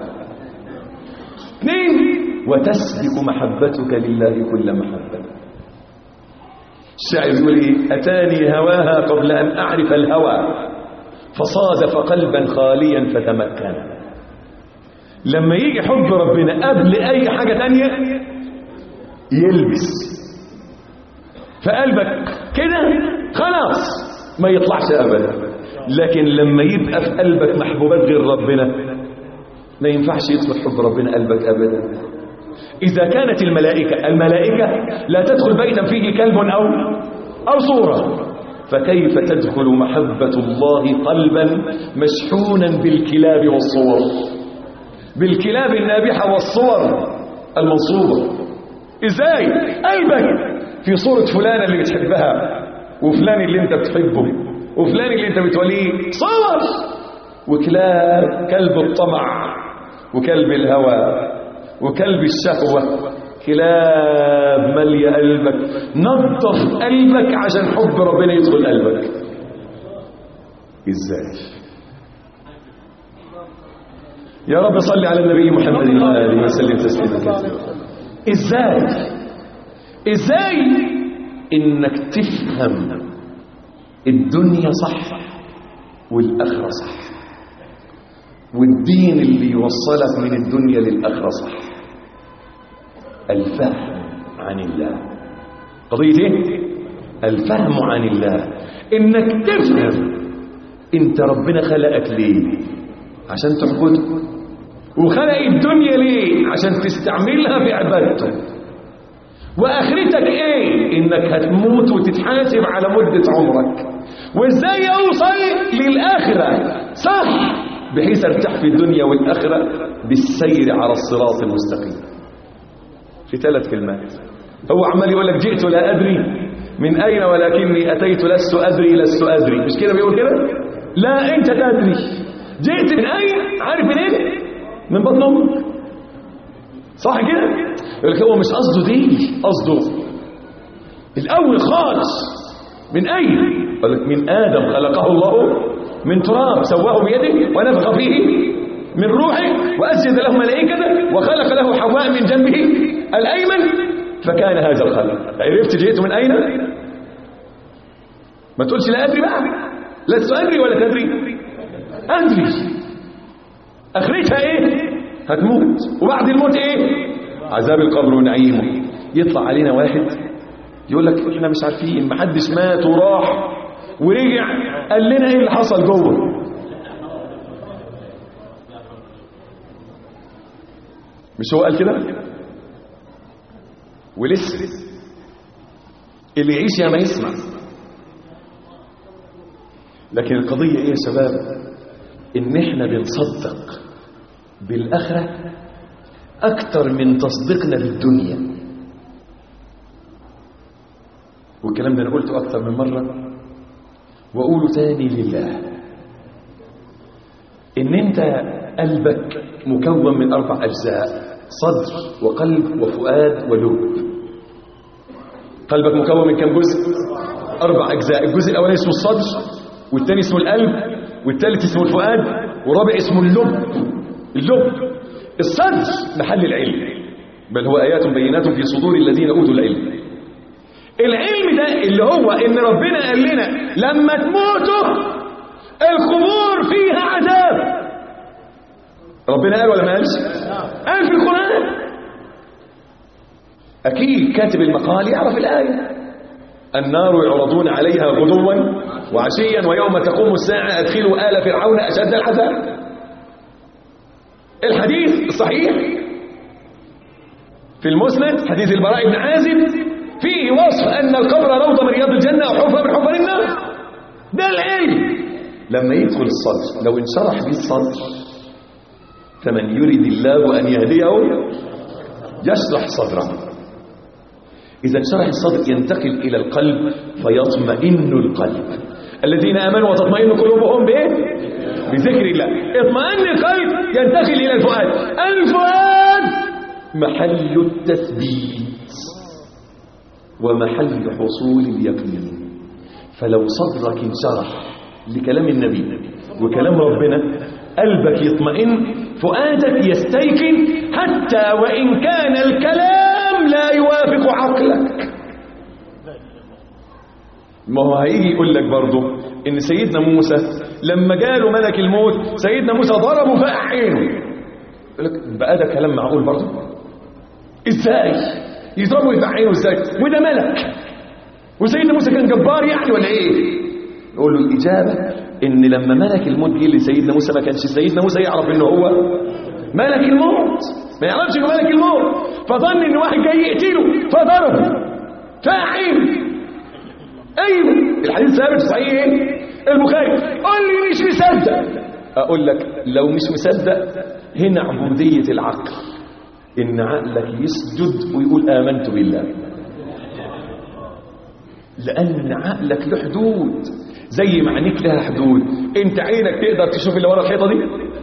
اثنين وتسبق محبتك لله كل محبة الشاعر يقول ايه اتاني هواها قبل ان اعرف الهوى فصادف قلبا خاليا فتمكن لما يجي حب ربنا قبل اي حاجة تانية يلبس فقلبك كده خلاص ما يطلعش ابدا لكن لما يبقى في قلبك محبوبات غير ربنا ما ينفعش يدخل حب ربنا قلبك ابدا إذا كانت الملائكة الملائكة لا تدخل بيتا فيه كلب أو أو صورة فكيف تدخل محبة الله قلبا مشحونا بالكلاب والصور بالكلاب النابحة والصور المنصوبة ازاي قلبك في صورة فلانة اللي بتحبها وفلان اللي انت بتحبه وفلان اللي انت بتوليه صور وكلاب كلب الطمع وكلب الهوى وكلب الشهوة كلاب ملي قلبك نظف قلبك عشان حب ربنا يدخل قلبك ازاي يا رب صل على النبي محمد وآله وسلم تسليما كثيرا ازاي ازاي انك تفهم الدنيا صح والاخره صح والدين اللي يوصلك من الدنيا للاخره صح الفهم عن الله قضيه ايه الفهم عن الله انك تفهم انت ربنا خلقك ليه عشان تعبده وخلق الدنيا ليه عشان تستعملها في عبادته واخرتك ايه انك هتموت وتتحاسب على مدة عمرك وازاي اوصل للاخرة صح بحيث ارتاح في الدنيا والاخرة بالسير على الصراط المستقيم في ثلاث كلمات هو عمال يقول لك جئت لا ادري من اين ولكني اتيت لست ادري لست ادري مش كده بيقول كده لا انت تدري جئت من اين عارف منين إيه؟ من بطن امك صح كده يقول لك هو مش قصده دي قصده الاول خالص من اين يقول لك من ادم خلقه الله من تراب سواه بيده ونفخ فيه من روحه واسجد له ملائكته وخلق له حواء من جنبه الايمن فكان هذا الخلق عرفت جئت من اين ما تقولش لا ادري بقى لست ادري ولا تدري ادري اخرتها ايه هتموت وبعد الموت ايه عذاب القبر ونعيمه يطلع علينا واحد يقول لك احنا مش عارفين محدش مات وراح ورجع قال لنا ايه اللي حصل جوه مش هو قال كده ولسه اللي يعيش يا ما يسمع لكن القضية ايه يا شباب ان احنا بنصدق بالاخرة اكتر من تصديقنا بالدنيا والكلام ده انا قلته اكتر من مرة واقوله تاني لله ان انت قلبك مكون من اربع اجزاء صدر وقلب وفؤاد ولب قلبك مكون من كم جزء اربع اجزاء الجزء الاولاني اسمه الصدر والثاني اسمه القلب والثالث اسمه الفؤاد والرابع اسمه اللب اللب الصدر محل العلم بل هو ايات بينات في صدور الذين اوتوا العلم العلم ده اللي هو ان ربنا قال لنا لما تموتوا القبور فيها عذاب ربنا قال ولا ما قالش قال في القرآن أكيد كاتب المقال يعرف الآية النار يعرضون عليها غدوا وعشيا ويوم تقوم الساعة أدخلوا آل فرعون أشد العذاب الحديث الصحيح في المسند حديث البراء بن عازب فيه وصف أن القبر روضة من رياض الجنة أو حفرة من حفر النار ده العلم لما يدخل الصدر لو انشرح به الصدر فمن يريد الله أن يهديه يشرح صدره إذا انشرح الصدر ينتقل إلى القلب فيطمئن القلب الذين آمنوا وتطمئن قلوبهم بإيه؟ بذكر الله اطمئن القلب ينتقل إلى الفؤاد الفؤاد محل التثبيت ومحل حصول اليقين فلو صدرك انشرح لكلام النبي وكلام ربنا قلبك يطمئن فؤادك يستيقن حتى وإن كان الكلام لا يوافق عقلك ما هو هيجي يقول لك برضه ان سيدنا موسى لما جاله ملك الموت سيدنا موسى ضربه فقع عينه يقول لك بقى ده كلام معقول برضه ازاي يضربه يفقع عينه ازاي وده ملك وسيدنا موسى كان جبار يعني ولا ايه يقول له الاجابه ان لما ملك الموت جه لسيدنا موسى ما كانش سيدنا موسى يعرف ان هو ملك الموت ما يعرفش انه ملك الموت فظن ان واحد جاي يقتله فضربه فاعل ايوه الحديث ثابت صحيح ايه البخاري قول لي مش مصدق اقول لك لو مش مصدق هنا عبوديه العقل ان عقلك يسجد ويقول امنت بالله لان عقلك له حدود زي ما عينيك لها حدود انت عينك تقدر تشوف اللي ورا الحيطه دي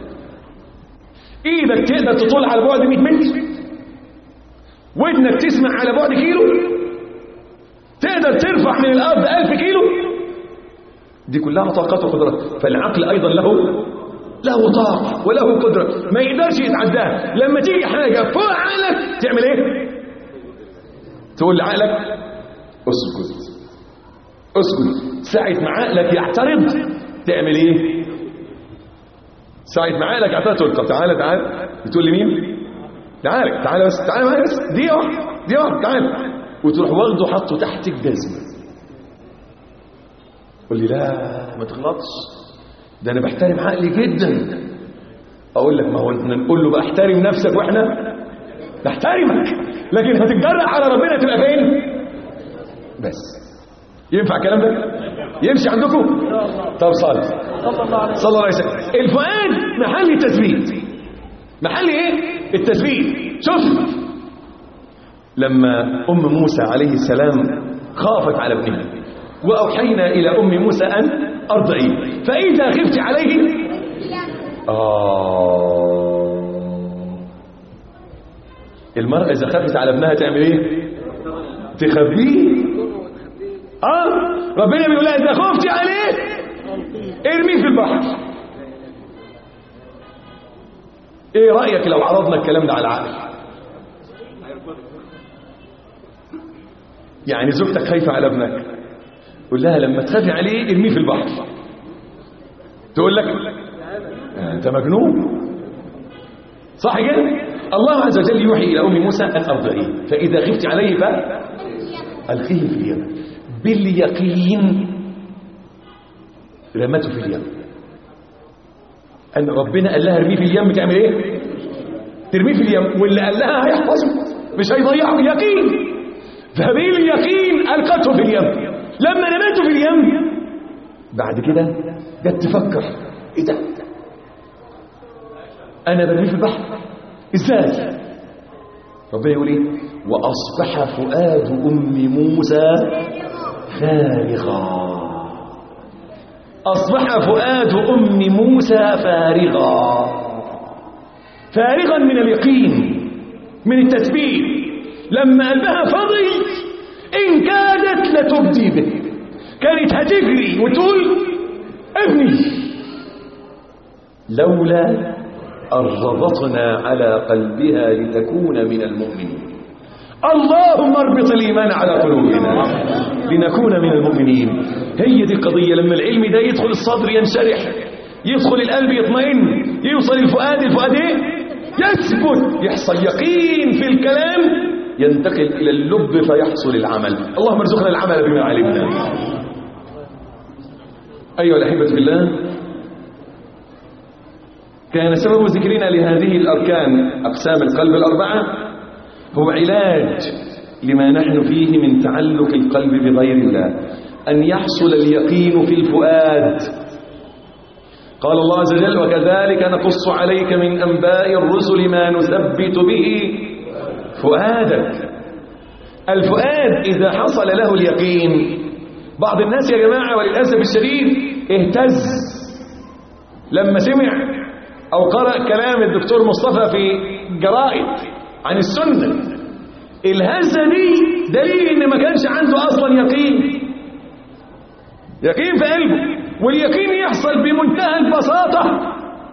ايدك تقدر تطول على بعد 100 متر ودنك تسمع على بعد كيلو تقدر ترفع من الارض 1000 كيلو دي كلها طاقات وقدرات فالعقل ايضا له له طاقه وله قدره ما يقدرش يتعداها لما تيجي حاجه فوق عقلك تعمل ايه تقول لعقلك اسكت اسكت ساعة ما عقلك يعترض تعمل ايه ساعة ما عقلك يعترض تقول طب تعالى تعالى بتقول لمين تعالى تعالى بس تعالى معايا بس دي واحدة دي واحدة تعالى وتروح واخده حطه تحت الجزمة قول لي لا ما تغلطش ده انا بحترم عقلي جدا اقول لك ما هو احنا نقول له بقى احترم نفسك واحنا نحترمك لكن هتتجرأ على ربنا تبقى فين بس ينفع الكلام ده يمشي عندكم طب صلي صلى الله عليه صلى الله عليه وسلم الفؤاد محل التثبيت محل ايه التثبيت شوف لما ام موسى عليه السلام خافت على ابنها واوحينا الى ام موسى ان ارضعيه فاذا خفت عليه آه المرأة إذا خافت على ابنها تعمل إيه؟ تخبيه اه ربنا بيقول لها اذا خفتي عليه ارميه في البحر ايه رايك لو عرضنا الكلام ده على العقل يعني زوجتك خايفه على ابنك قول لها لما تخافي عليه ارميه في البحر تقول لك انت مجنون صح كده الله عز وجل يوحي الى ام موسى ان ارضعيه فاذا خفت عليه فالقيه في اليم باليقين رمته في اليم أن ربنا قال لها ارميه في اليم تعمل ايه ترميه في اليم واللي قال لها هيحفظه مش هيضيعه يقين فباليقين ألقته في اليم لما رمته في اليم بعد كده جت تفكر ايه ده انا برميه في البحر ازاي ربنا يقول ايه واصبح فؤاد ام موسى فارغا أصبح فؤاد أم موسى فارغا فارغا من اليقين من التثبيت لما قلبها فضي إن كادت لتبدي به كانت هتجري وتقول ابني لولا أن ربطنا على قلبها لتكون من المؤمنين اللهم اربط الإيمان على قلوبنا لنكون من المؤمنين هي دي القضية لما العلم ده يدخل الصدر ينشرح يدخل القلب يطمئن يوصل الفؤاد الفؤاد ايه يثبت يحصل يقين في الكلام ينتقل إلى اللب فيحصل العمل اللهم ارزقنا العمل بما علمنا أيها الأحبة في الله كان سبب ذكرنا لهذه الأركان أقسام القلب الأربعة هو علاج لما نحن فيه من تعلق القلب بغير الله أن يحصل اليقين في الفؤاد قال الله عز وجل وكذلك نقص عليك من أنباء الرسل ما نثبت به فؤادك الفؤاد إذا حصل له اليقين بعض الناس يا جماعة وللأسف الشديد اهتز لما سمع أو قرأ كلام الدكتور مصطفى في جرائد عن السنة الهزة دي دليل ان ما كانش عنده اصلا يقين يقين في قلبه واليقين يحصل بمنتهى البساطة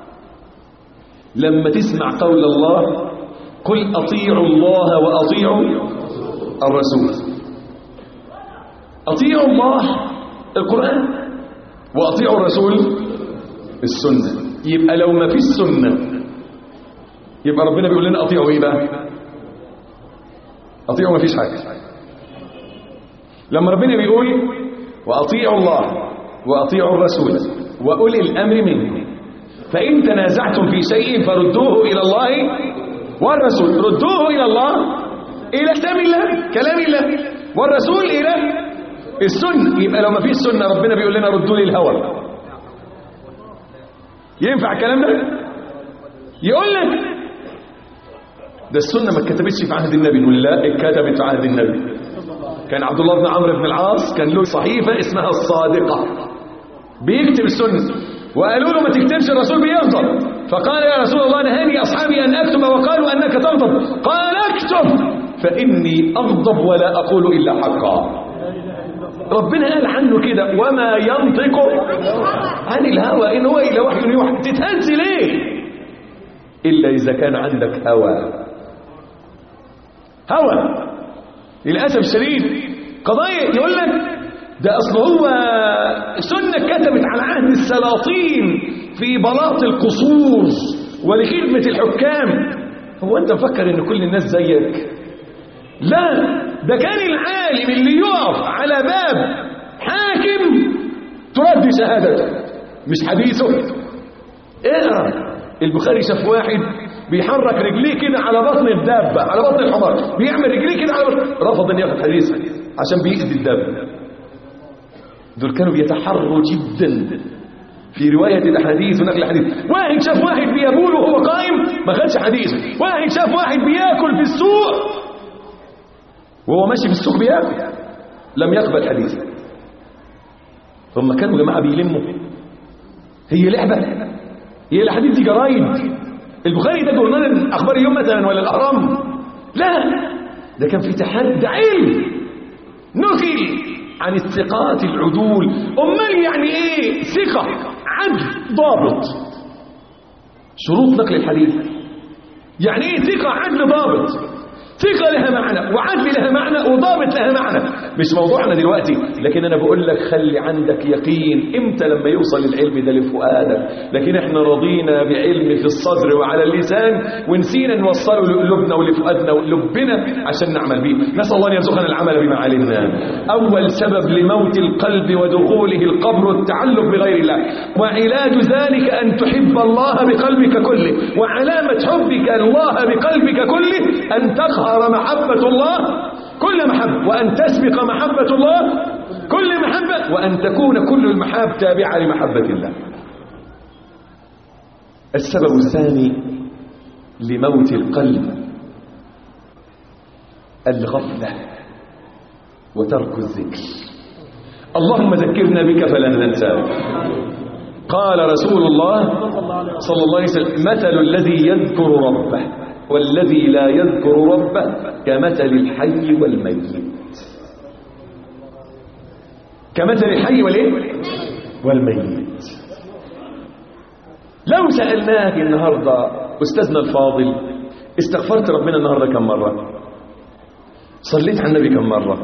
لما تسمع قول الله قل أطيعوا الله وأطيعوا الرسول أطيعوا الله القرآن وأطيعوا الرسول السنة يبقى لو ما فيش سنة يبقى ربنا بيقول لنا أطيعوا إيه بقى أطيعوا ما فيش حاجة لما ربنا بيقول وأطيعوا الله وأطيعوا الرسول وأولي الأمر منكم فإن تنازعتم في شيء فردوه إلى الله والرسول ردوه إلى الله إلى كلام الله كلام الله والرسول إلى السنة يبقى لو ما فيش سنة ربنا بيقول لنا ردوا لي الهوى ينفع الكلام ده يقول لك ده السنة ما اتكتبتش في عهد النبي نقول لا اتكتبت في عهد النبي كان عبد الله بن عمرو بن العاص كان له صحيفة اسمها الصادقة بيكتب السنة وقالوا له ما تكتبش الرسول بيغضب فقال يا رسول الله نهاني أصحابي أن أكتب وقالوا أنك تغضب قال اكتب فإني أغضب ولا أقول إلا حقا ربنا قال عنه كده وما ينطق عن الهوى إن هو إلا وحي يوحى تتهز ليه إلا إذا كان عندك هوى هوى للأسف الشديد قضايا يقول لك ده أصل هو سنة كتبت على عهد السلاطين في بلاط القصور ولخدمة الحكام هو أنت مفكر إن كل الناس زيك لا ده كان العالم اللي يقف على باب حاكم ترد شهادته مش حديثه اقرا البخاري شاف واحد بيحرك رجليه كده على بطن الدابة على بطن الحمار بيعمل رجليه كده على بطن رفض ان ياخد حديث عشان بيأذي الدابة دول كانوا بيتحروا جدا في رواية الأحاديث ونقل الحديث واحد شاف واحد بيبول وهو قائم ما خدش حديث واحد شاف واحد بياكل في السوق وهو ماشي في السوق بياكل لم يقبل حديثه هم كانوا جماعة بيلموا هي لعبة هي الحديث دي جرايد البخاري ده جورنال اخبار اليوم مثلا ولا الاهرام لا ده كان في تحدي علم نقل عن الثقات العدول امال يعني ايه ثقه عدل ضابط شروط نقل الحديث يعني ايه ثقه عدل ضابط ثقة لها معنى وعدل لها معنى وضابط لها معنى مش موضوعنا دلوقتي لكن أنا بقول لك خلي عندك يقين إمتى لما يوصل العلم ده لفؤادك لكن احنا رضينا بعلم في الصدر وعلى اللسان ونسينا نوصله لقلوبنا ولفؤادنا ولبنا عشان نعمل به نسأل الله أن يرزقنا العمل بما علمنا أول سبب لموت القلب ودخوله القبر التعلق بغير الله وعلاج ذلك أن تحب الله بقلبك كله وعلامة حبك الله بقلبك كله أن تقهر محبة الله كل محبة وأن تسبق محبة الله كل محبة وأن تكون كل المحاب تابعة لمحبة الله السبب الثاني لموت القلب الغفلة وترك الذكر اللهم ذكرنا بك فلا ننساك قال رسول الله صلى الله عليه وسلم مثل الذي يذكر ربه والذي لا يذكر ربه كمثل الحي والميت كمثل الحي والايه والميت لو سألناك النهاردة أستاذنا الفاضل استغفرت ربنا النهاردة كم مرة صليت على النبي كم مرة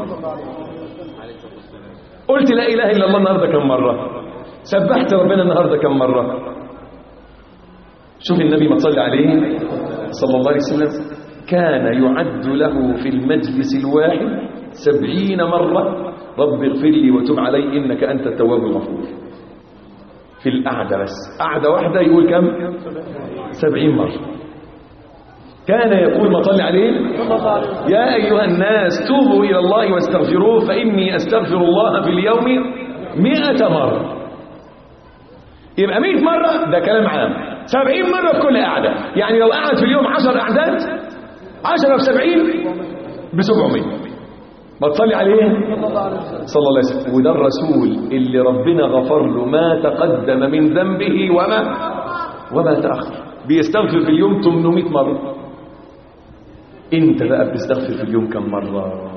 قلت لا إله إلا الله النهاردة كم مرة سبحت ربنا النهاردة كم مرة شوف النبي ما تصلي عليه صلى الله عليه وسلم كان يعد له في المجلس الواحد سبعين مرة رب اغفر لي وتب علي إنك أنت التواب الغفور في القعدة بس قعدة واحدة يقول كم سبعين مرة كان يقول ما صلي عليه يا أيها الناس توبوا إلى الله واستغفروه فإني أستغفر الله في اليوم مئة مرة يبقى مئة مرة ده كلام عام سبعين مرة في كل قعدة يعني لو قعد في اليوم عشر قعدات عشرة في سبعين بسبعمية ما تصلي عليه صلى الله عليه وسلم وده الرسول اللي ربنا غفر له ما تقدم من ذنبه وما وما تأخر بيستغفر في اليوم 800 مرة انت بقى بتستغفر في اليوم كم مرة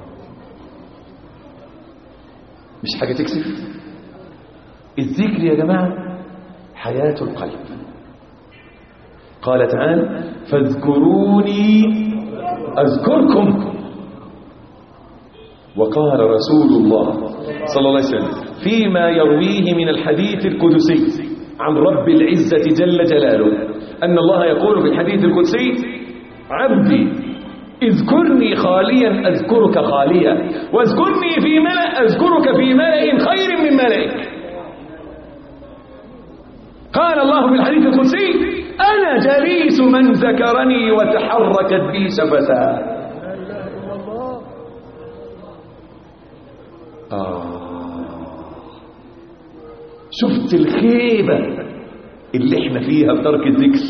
مش حاجة تكسف الذكر يا جماعة حياة القلب قال تعالى فاذكروني أذكركم وقال رسول الله صلى الله عليه وسلم فيما يرويه من الحديث القدسي عن رب العزة جل جلاله أن الله يقول في الحديث القدسي عبدي اذكرني خاليا أذكرك خاليا واذكرني في ملأ أذكرك في ملأ خير من ملئك قال الله في الحديث القدسي أنا جليس من ذكرني وتحركت بي شفتاه لا اله الا الله آه شفت الخيبة اللي احنا فيها بترك الذكر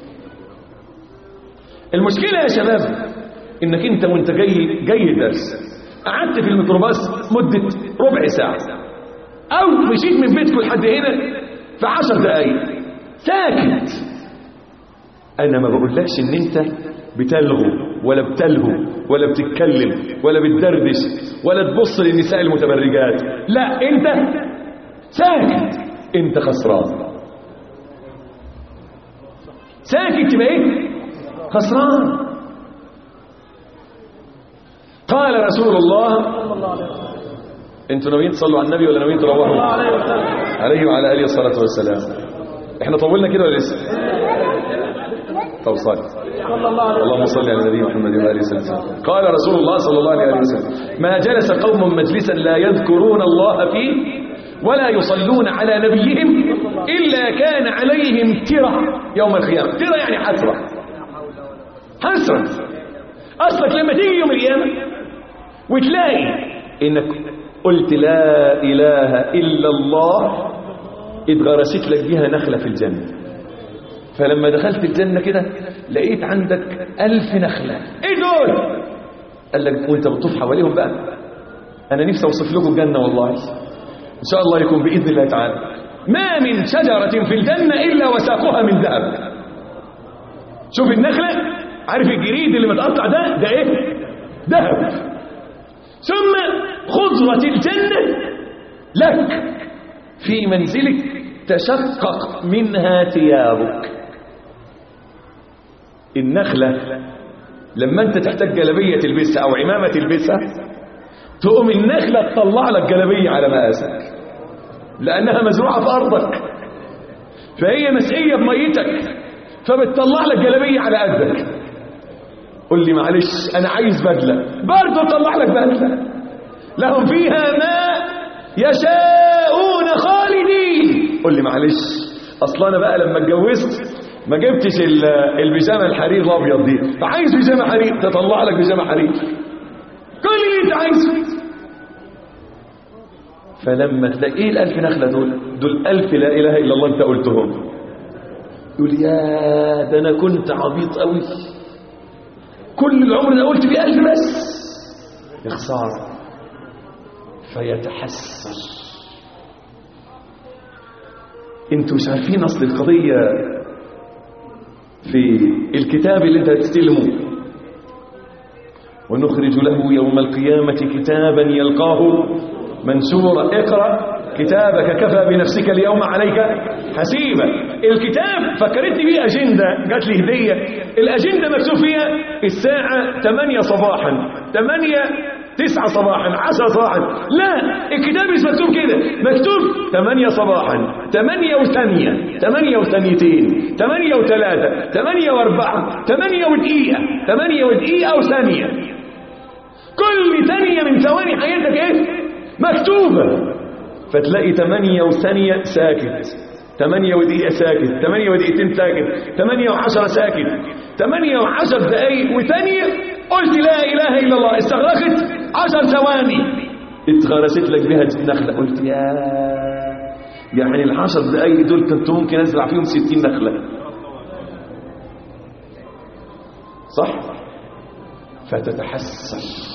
المشكلة يا شباب انك انت وانت جاي جاي درس قعدت في الميكروباص مدة ربع ساعة او مشيت من بيتكم لحد هنا في عشر دقايق ساكت انا ما بقولكش ان انت بتلغو ولا بتلهو ولا بتتكلم ولا بتدردش ولا تبص للنساء المتبرجات لا انت ساكت انت خسران ساكت تبقى ايه خسران قال رسول الله صلى الله عليه وسلم انتوا ناويين تصلوا على النبي ولا ناويين صلى الله تروحوا عليه وسلم عليه وعلى اله الصلاه والسلام احنا طولنا كده ولا لسه طب صلي صلى الله عليه اللهم صل على النبي محمد وآله وسلم قال رسول الله صلى الله عليه وسلم ما جلس قوم مجلسا لا يذكرون الله فيه ولا يصلون على نبيهم إلا كان عليهم ترى يوم القيامة ترى يعني حسرة حسرة أصلك لما تيجي يوم القيامة وتلاقي إنك قلت لا إله إلا الله اتغرست لك بيها نخلة في الجنة فلما دخلت الجنة كده لقيت عندك ألف نخلة ايه دول قال لك وانت بتطوف حواليهم بقى انا نفسي اوصف لكم الجنة والله ان شاء الله يكون بإذن الله تعالى ما من شجرة في الجنة إلا وساقها من ذهب شوف النخلة عارف الجريد اللي متقطع ده ده ايه ذهب ثم خضرة الجنة لك في منزلك تشقق منها ثيابك النخلة لما انت تحتاج جلبية تلبسها او عمامة تلبسها تقوم النخلة تطلع لك جلبية على مقاسك لانها مزروعة في ارضك فهي مسقية بميتك فبتطلع لك جلبية على قدك قل لي معلش انا عايز بدلة برضه تطلع لك بدلة لهم فيها ما يشاءون خالدين قل لي معلش اصلا انا بقى لما اتجوزت ما جبتش ال- البيجامه الحرير الابيض دي فعايز بيجامه حرير تطلع لك بيجامه حرير كل اللي انت عايزه فلما تلاقي ايه الالف نخله دول دول الف لا اله الا الله انت قلتهم يقول يا ده انا كنت عبيط قوي كل العمر ده قلت فيه الف بس يا خساره فيتحسر انتوا مش عارفين اصل القضيه في الكتاب اللي انت هتستلمه ونخرج له يوم القيامة كتابا يلقاه منشورا اقرأ كتابك كفى بنفسك اليوم عليك حسيبا الكتاب فكرتني بيه أجندة جات لي هدية الأجندة مكتوب فيها الساعة 8 صباحا 8 9 صباحا 10 صباحا لا الكتاب مش مكتوب كده مكتوب 8 صباحا 8 وثانية 8 وثانيتين 8 وثلاثة 8 واربعة 8 ودقيقة 8 ودقيقة وثانية كل ثانية من ثواني حياتك ايه مكتوبة فتلاقي 8 وثانية ساكت 8 ودقيقة ساكت 8 ودقيقتين ساكت 8 وعشرة ساكت 8 وعشر دقايق وثانية قلت لا إله إلا الله استغرقت عشر ثواني اتغرست لك بها النخلة قلت يا يعني العشر دقايق دول كنت ممكن أزرع فيهم ستين نخلة صح فتتحسر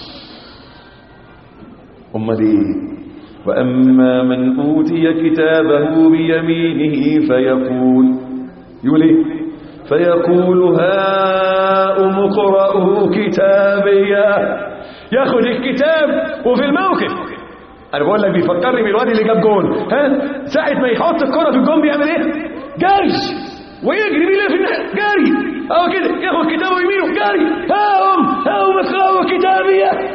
أمال إيه وأما من أوتي كتابه بيمينه فيقول يقول إيه فيقول هاؤم اقرءوا كتابيه ياخد الكتاب وفي الموقف انا بقول لك بيفكرني بالواد اللي جاب جول ها ساعه ما يحط الكره في الجون بيعمل ايه جري ويجري بيه في الناحيه جري اهو كده ياخد كتابه يمينه جري هاؤم هاؤم اقرأوا كتابيه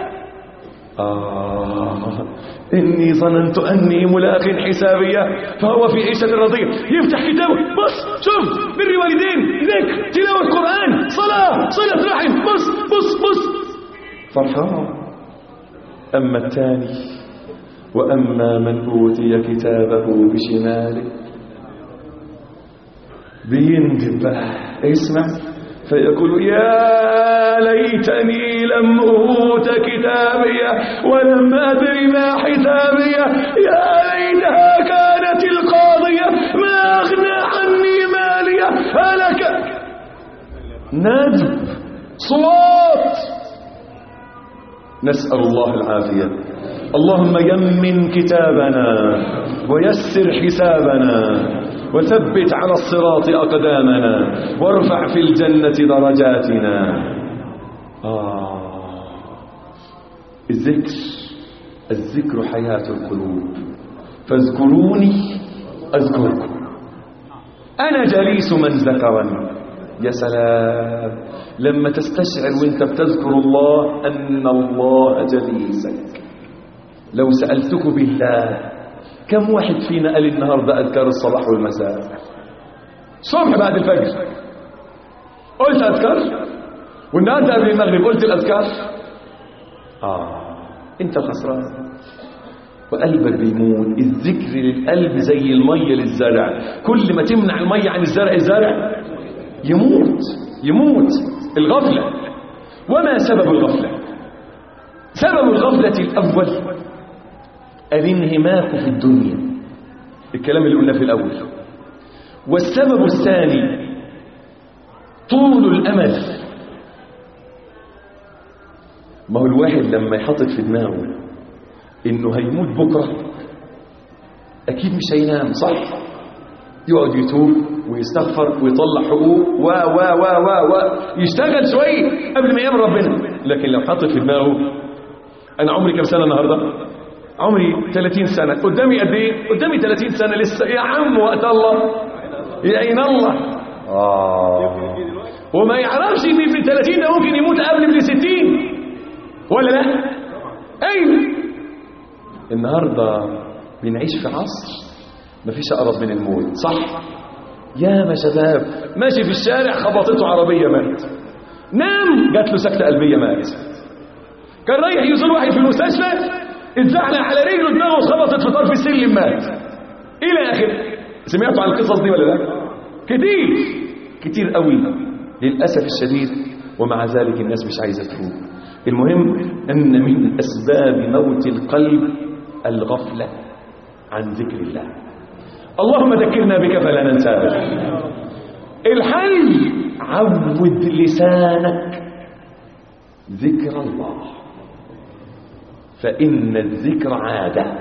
آه إني ظننت أني ملاق حسابية فهو في عيشة رضية يفتح كتابه بص شوف بر والدين ذكر تلاوة قرآن صلاة صلة رحم بص بص بص فرحان أما الثاني وأما من أوتي كتابه بشماله بيندب بقى اسمع فيقول يا ليتني لم أوت كتابية ولم أدر ما حسابية يا ليتها كانت القاضية ما أغنى عني مالية هلك ندب صوت نسأل الله العافية اللهم يمن كتابنا ويسر حسابنا وثبت على الصراط أقدامنا وارفع في الجنة درجاتنا آه الذكر الذكر حياة القلوب فاذكروني أذكركم أنا جليس من ذكرني يا سلام لما تستشعر وانت بتذكر الله أن الله جليسك لو سألتك بالله كم واحد فينا قال النهاردة أذكار الصباح والمساء صبح بعد الفجر قلت أذكار والنهاردة قبل المغرب قلت الأذكار آه أنت الخسران وقلبك بيموت الذكر للقلب زي المية للزرع كل ما تمنع المية عن الزرع الزرع يموت يموت الغفلة وما سبب الغفلة سبب الغفلة الأول الانهماك في الدنيا الكلام اللي قلنا في الأول والسبب الثاني طول الأمل ما هو الواحد لما يحطط في دماغه انه هيموت بكرة اكيد مش هينام صح يقعد يتوب ويستغفر ويطلع حقوق و و و و و يشتغل شوية قبل ما يامر ربنا لكن لو حطت في دماغه انا عمري كم سنة النهاردة عمري 30 سنة قدامي قد ايه قدامي 30 سنة لسه يا عم وقت الله يا عين الله آه. وما يعرفش ان ابن 30 ده ممكن يموت قبل ابن 60 ولا لا ايوه النهارده بنعيش في عصر مفيش اقرب من الموت صح يا ما شباب ماشي في الشارع خبطته عربيه مات نام جات له سكته قلبيه مات كان رايح يزور واحد في المستشفى اتزحلق على رجله دماغه خبطت في طرف السلم مات الى اخره سمعتوا عن القصص دي ولا لا كتير كتير قوي للاسف الشديد ومع ذلك الناس مش عايزه تفوق المهم ان من اسباب موت القلب الغفله عن ذكر الله اللهم ذكرنا بك فلا ننساك الحل عود لسانك ذكر الله فإن الذكر عادة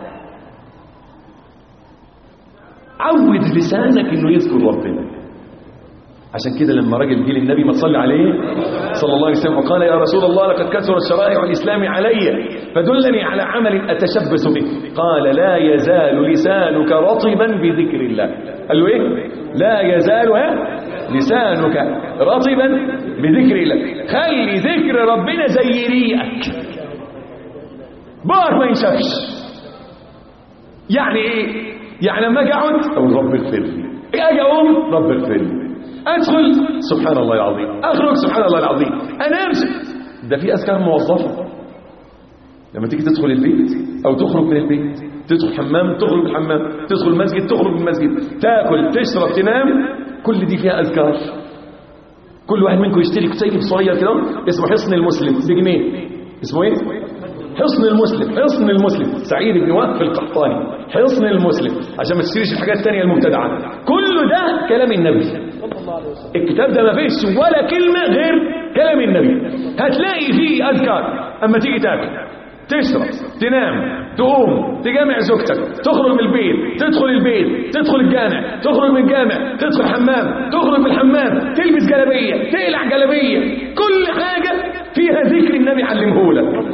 عود لسانك انه يذكر ربنا عشان كده لما راجل جه للنبي ما تصلي عليه صلى الله عليه وسلم وقال يا رسول الله لقد كثرت شرائع الاسلام علي فدلني على عمل اتشبث به قال لا يزال لسانك رطبا بذكر الله قال له ايه لا يزال ها لسانك رطبا بذكر الله خلي ذكر ربنا زي ريقك بار ما ينشفش يعني ايه يعني لما اجي اقعد اقول رب اغفر لي اجي اقوم رب اغفر لي ادخل سبحان الله العظيم اخرج سبحان الله العظيم انام ده في اذكار موظفه لما تيجي تدخل البيت او تخرج من البيت تدخل حمام تخرج من الحمام تدخل المسجد تخرج من المسجد تاكل تشرب تنام كل دي فيها اذكار كل واحد منكم يشتري كتيب صغير كده اسمه حصن المسلم بجنيه اسمه ايه حصن المسلم حصن المسلم سعيد بن وهب القحطاني حصن المسلم عشان ما تشتريش الحاجات الثانيه المبتدعه كل ده كلام النبي صلى الله عليه وسلم الكتاب ده ما فيش ولا كلمة غير كلام النبي هتلاقي فيه أذكار أما تيجي تاكل تشرب تنام تقوم تجامع زوجتك تخرج من البيت تدخل البيت تدخل الجامع تخرج من الجامع تدخل حمام تخرج من الحمام تلبس جلابية تقلع جلابية كل حاجة فيها ذكر النبي علمهولك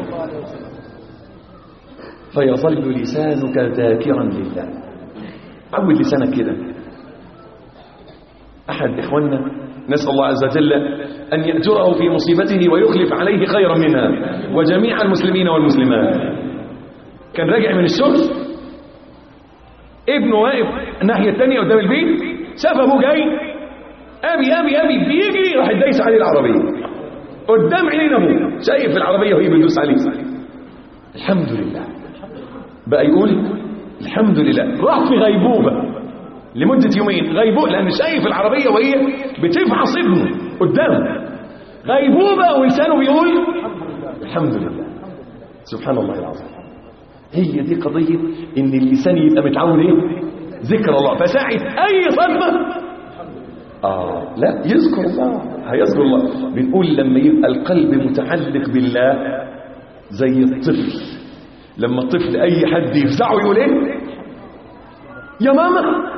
فيظل لسانك ذاكرا لله عود لسانك كده أحد إخواننا نسأل الله عز وجل أن يأجره في مصيبته ويخلف عليه خيرا منها وجميع المسلمين والمسلمات كان راجع من الشغل ابنه واقف الناحية الثانية قدام البيت شاف أبوه جاي أبي أبي أبي بيجري راح دايس عليه العربية قدام عينين أبوه شايف العربية وهي بتدوس عليه الحمد لله بقى يقول الحمد لله راح في غيبوبة لمدة يومين غيبوبة لأن شايف العربية وهي بتفحص ابنه قدامه غيبوبة ولسانه بيقول الحمد لله سبحان الله العظيم هي دي قضية إن اللسان يبقى متعود إيه؟ ذكر الله فساعة أي صدمة آه لا يذكر الله هيذكر الله بنقول لما يبقى القلب متعلق بالله زي الطفل لما الطفل أي حد يفزعه يقول إيه يا ماما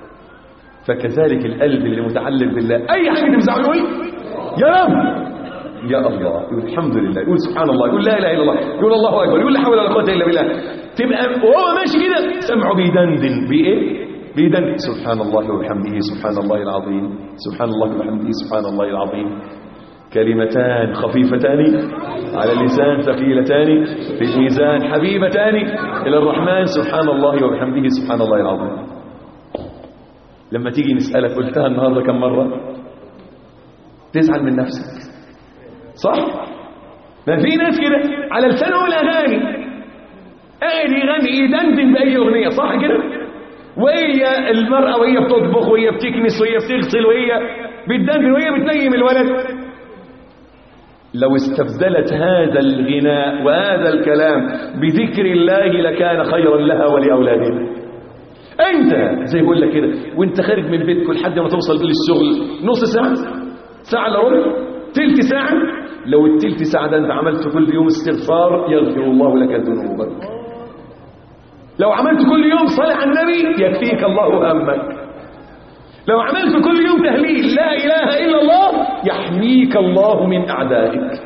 فكذلك القلب اللي متعلق بالله أي حاجة تفزعه يقول يا رب يا الله يقول الحمد لله يقول سبحان الله يقول لا اله الا الله يقول الله اكبر يقول لا حول ولا قوه الا بالله تبقى وهو ماشي كده سمعه بيدندن بايه بيدندن سبحان الله وبحمده سبحان الله العظيم سبحان الله وبحمده سبحان الله العظيم كلمتان خفيفتان على اللسان ثقيلتان في الميزان حبيبتان الى الرحمن سبحان الله وبحمده سبحان الله العظيم لما تيجي نسالك قلتها النهارده كم مره تزعل من نفسك صح ما في ناس كده على لسانهم الاغاني قاعد يغني يدندن باي اغنيه صح كده وهي المراه وهي بتطبخ وهي بتكنس وهي بتغسل وهي بتدندن وهي بتنيم الولد لو استبدلت هذا الغناء وهذا الكلام بذكر الله لكان خيرا لها ولاولادها انت زي بقول لك كده وانت خارج من بيتك لحد ما توصل للشغل نص ساعه ساعه الا ربع تلت ساعه لو التلت ساعة ده انت عملت كل يوم استغفار يغفر الله لك ذنوبك لو عملت كل يوم صلاة على النبي يكفيك الله همك لو عملت كل يوم تهليل لا إله إلا الله يحميك الله من أعدائك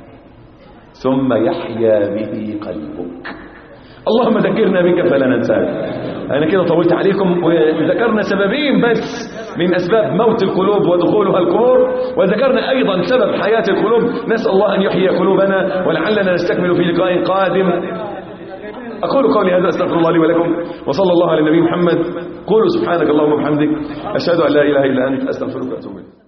ثم يحيا به قلبك اللهم ذكرنا بك فلا ننساك أنا كده طولت عليكم وذكرنا سببين بس من أسباب موت القلوب ودخولها القبور وذكرنا أيضا سبب حياة القلوب نسأل الله أن يحيي قلوبنا ولعلنا نستكمل في لقاء قادم أقول قولي هذا أستغفر الله لي ولكم وصلى الله على النبي محمد قولوا سبحانك اللهم وبحمدك أشهد أن لا إله إلا أنت أستغفرك وأتوب إليك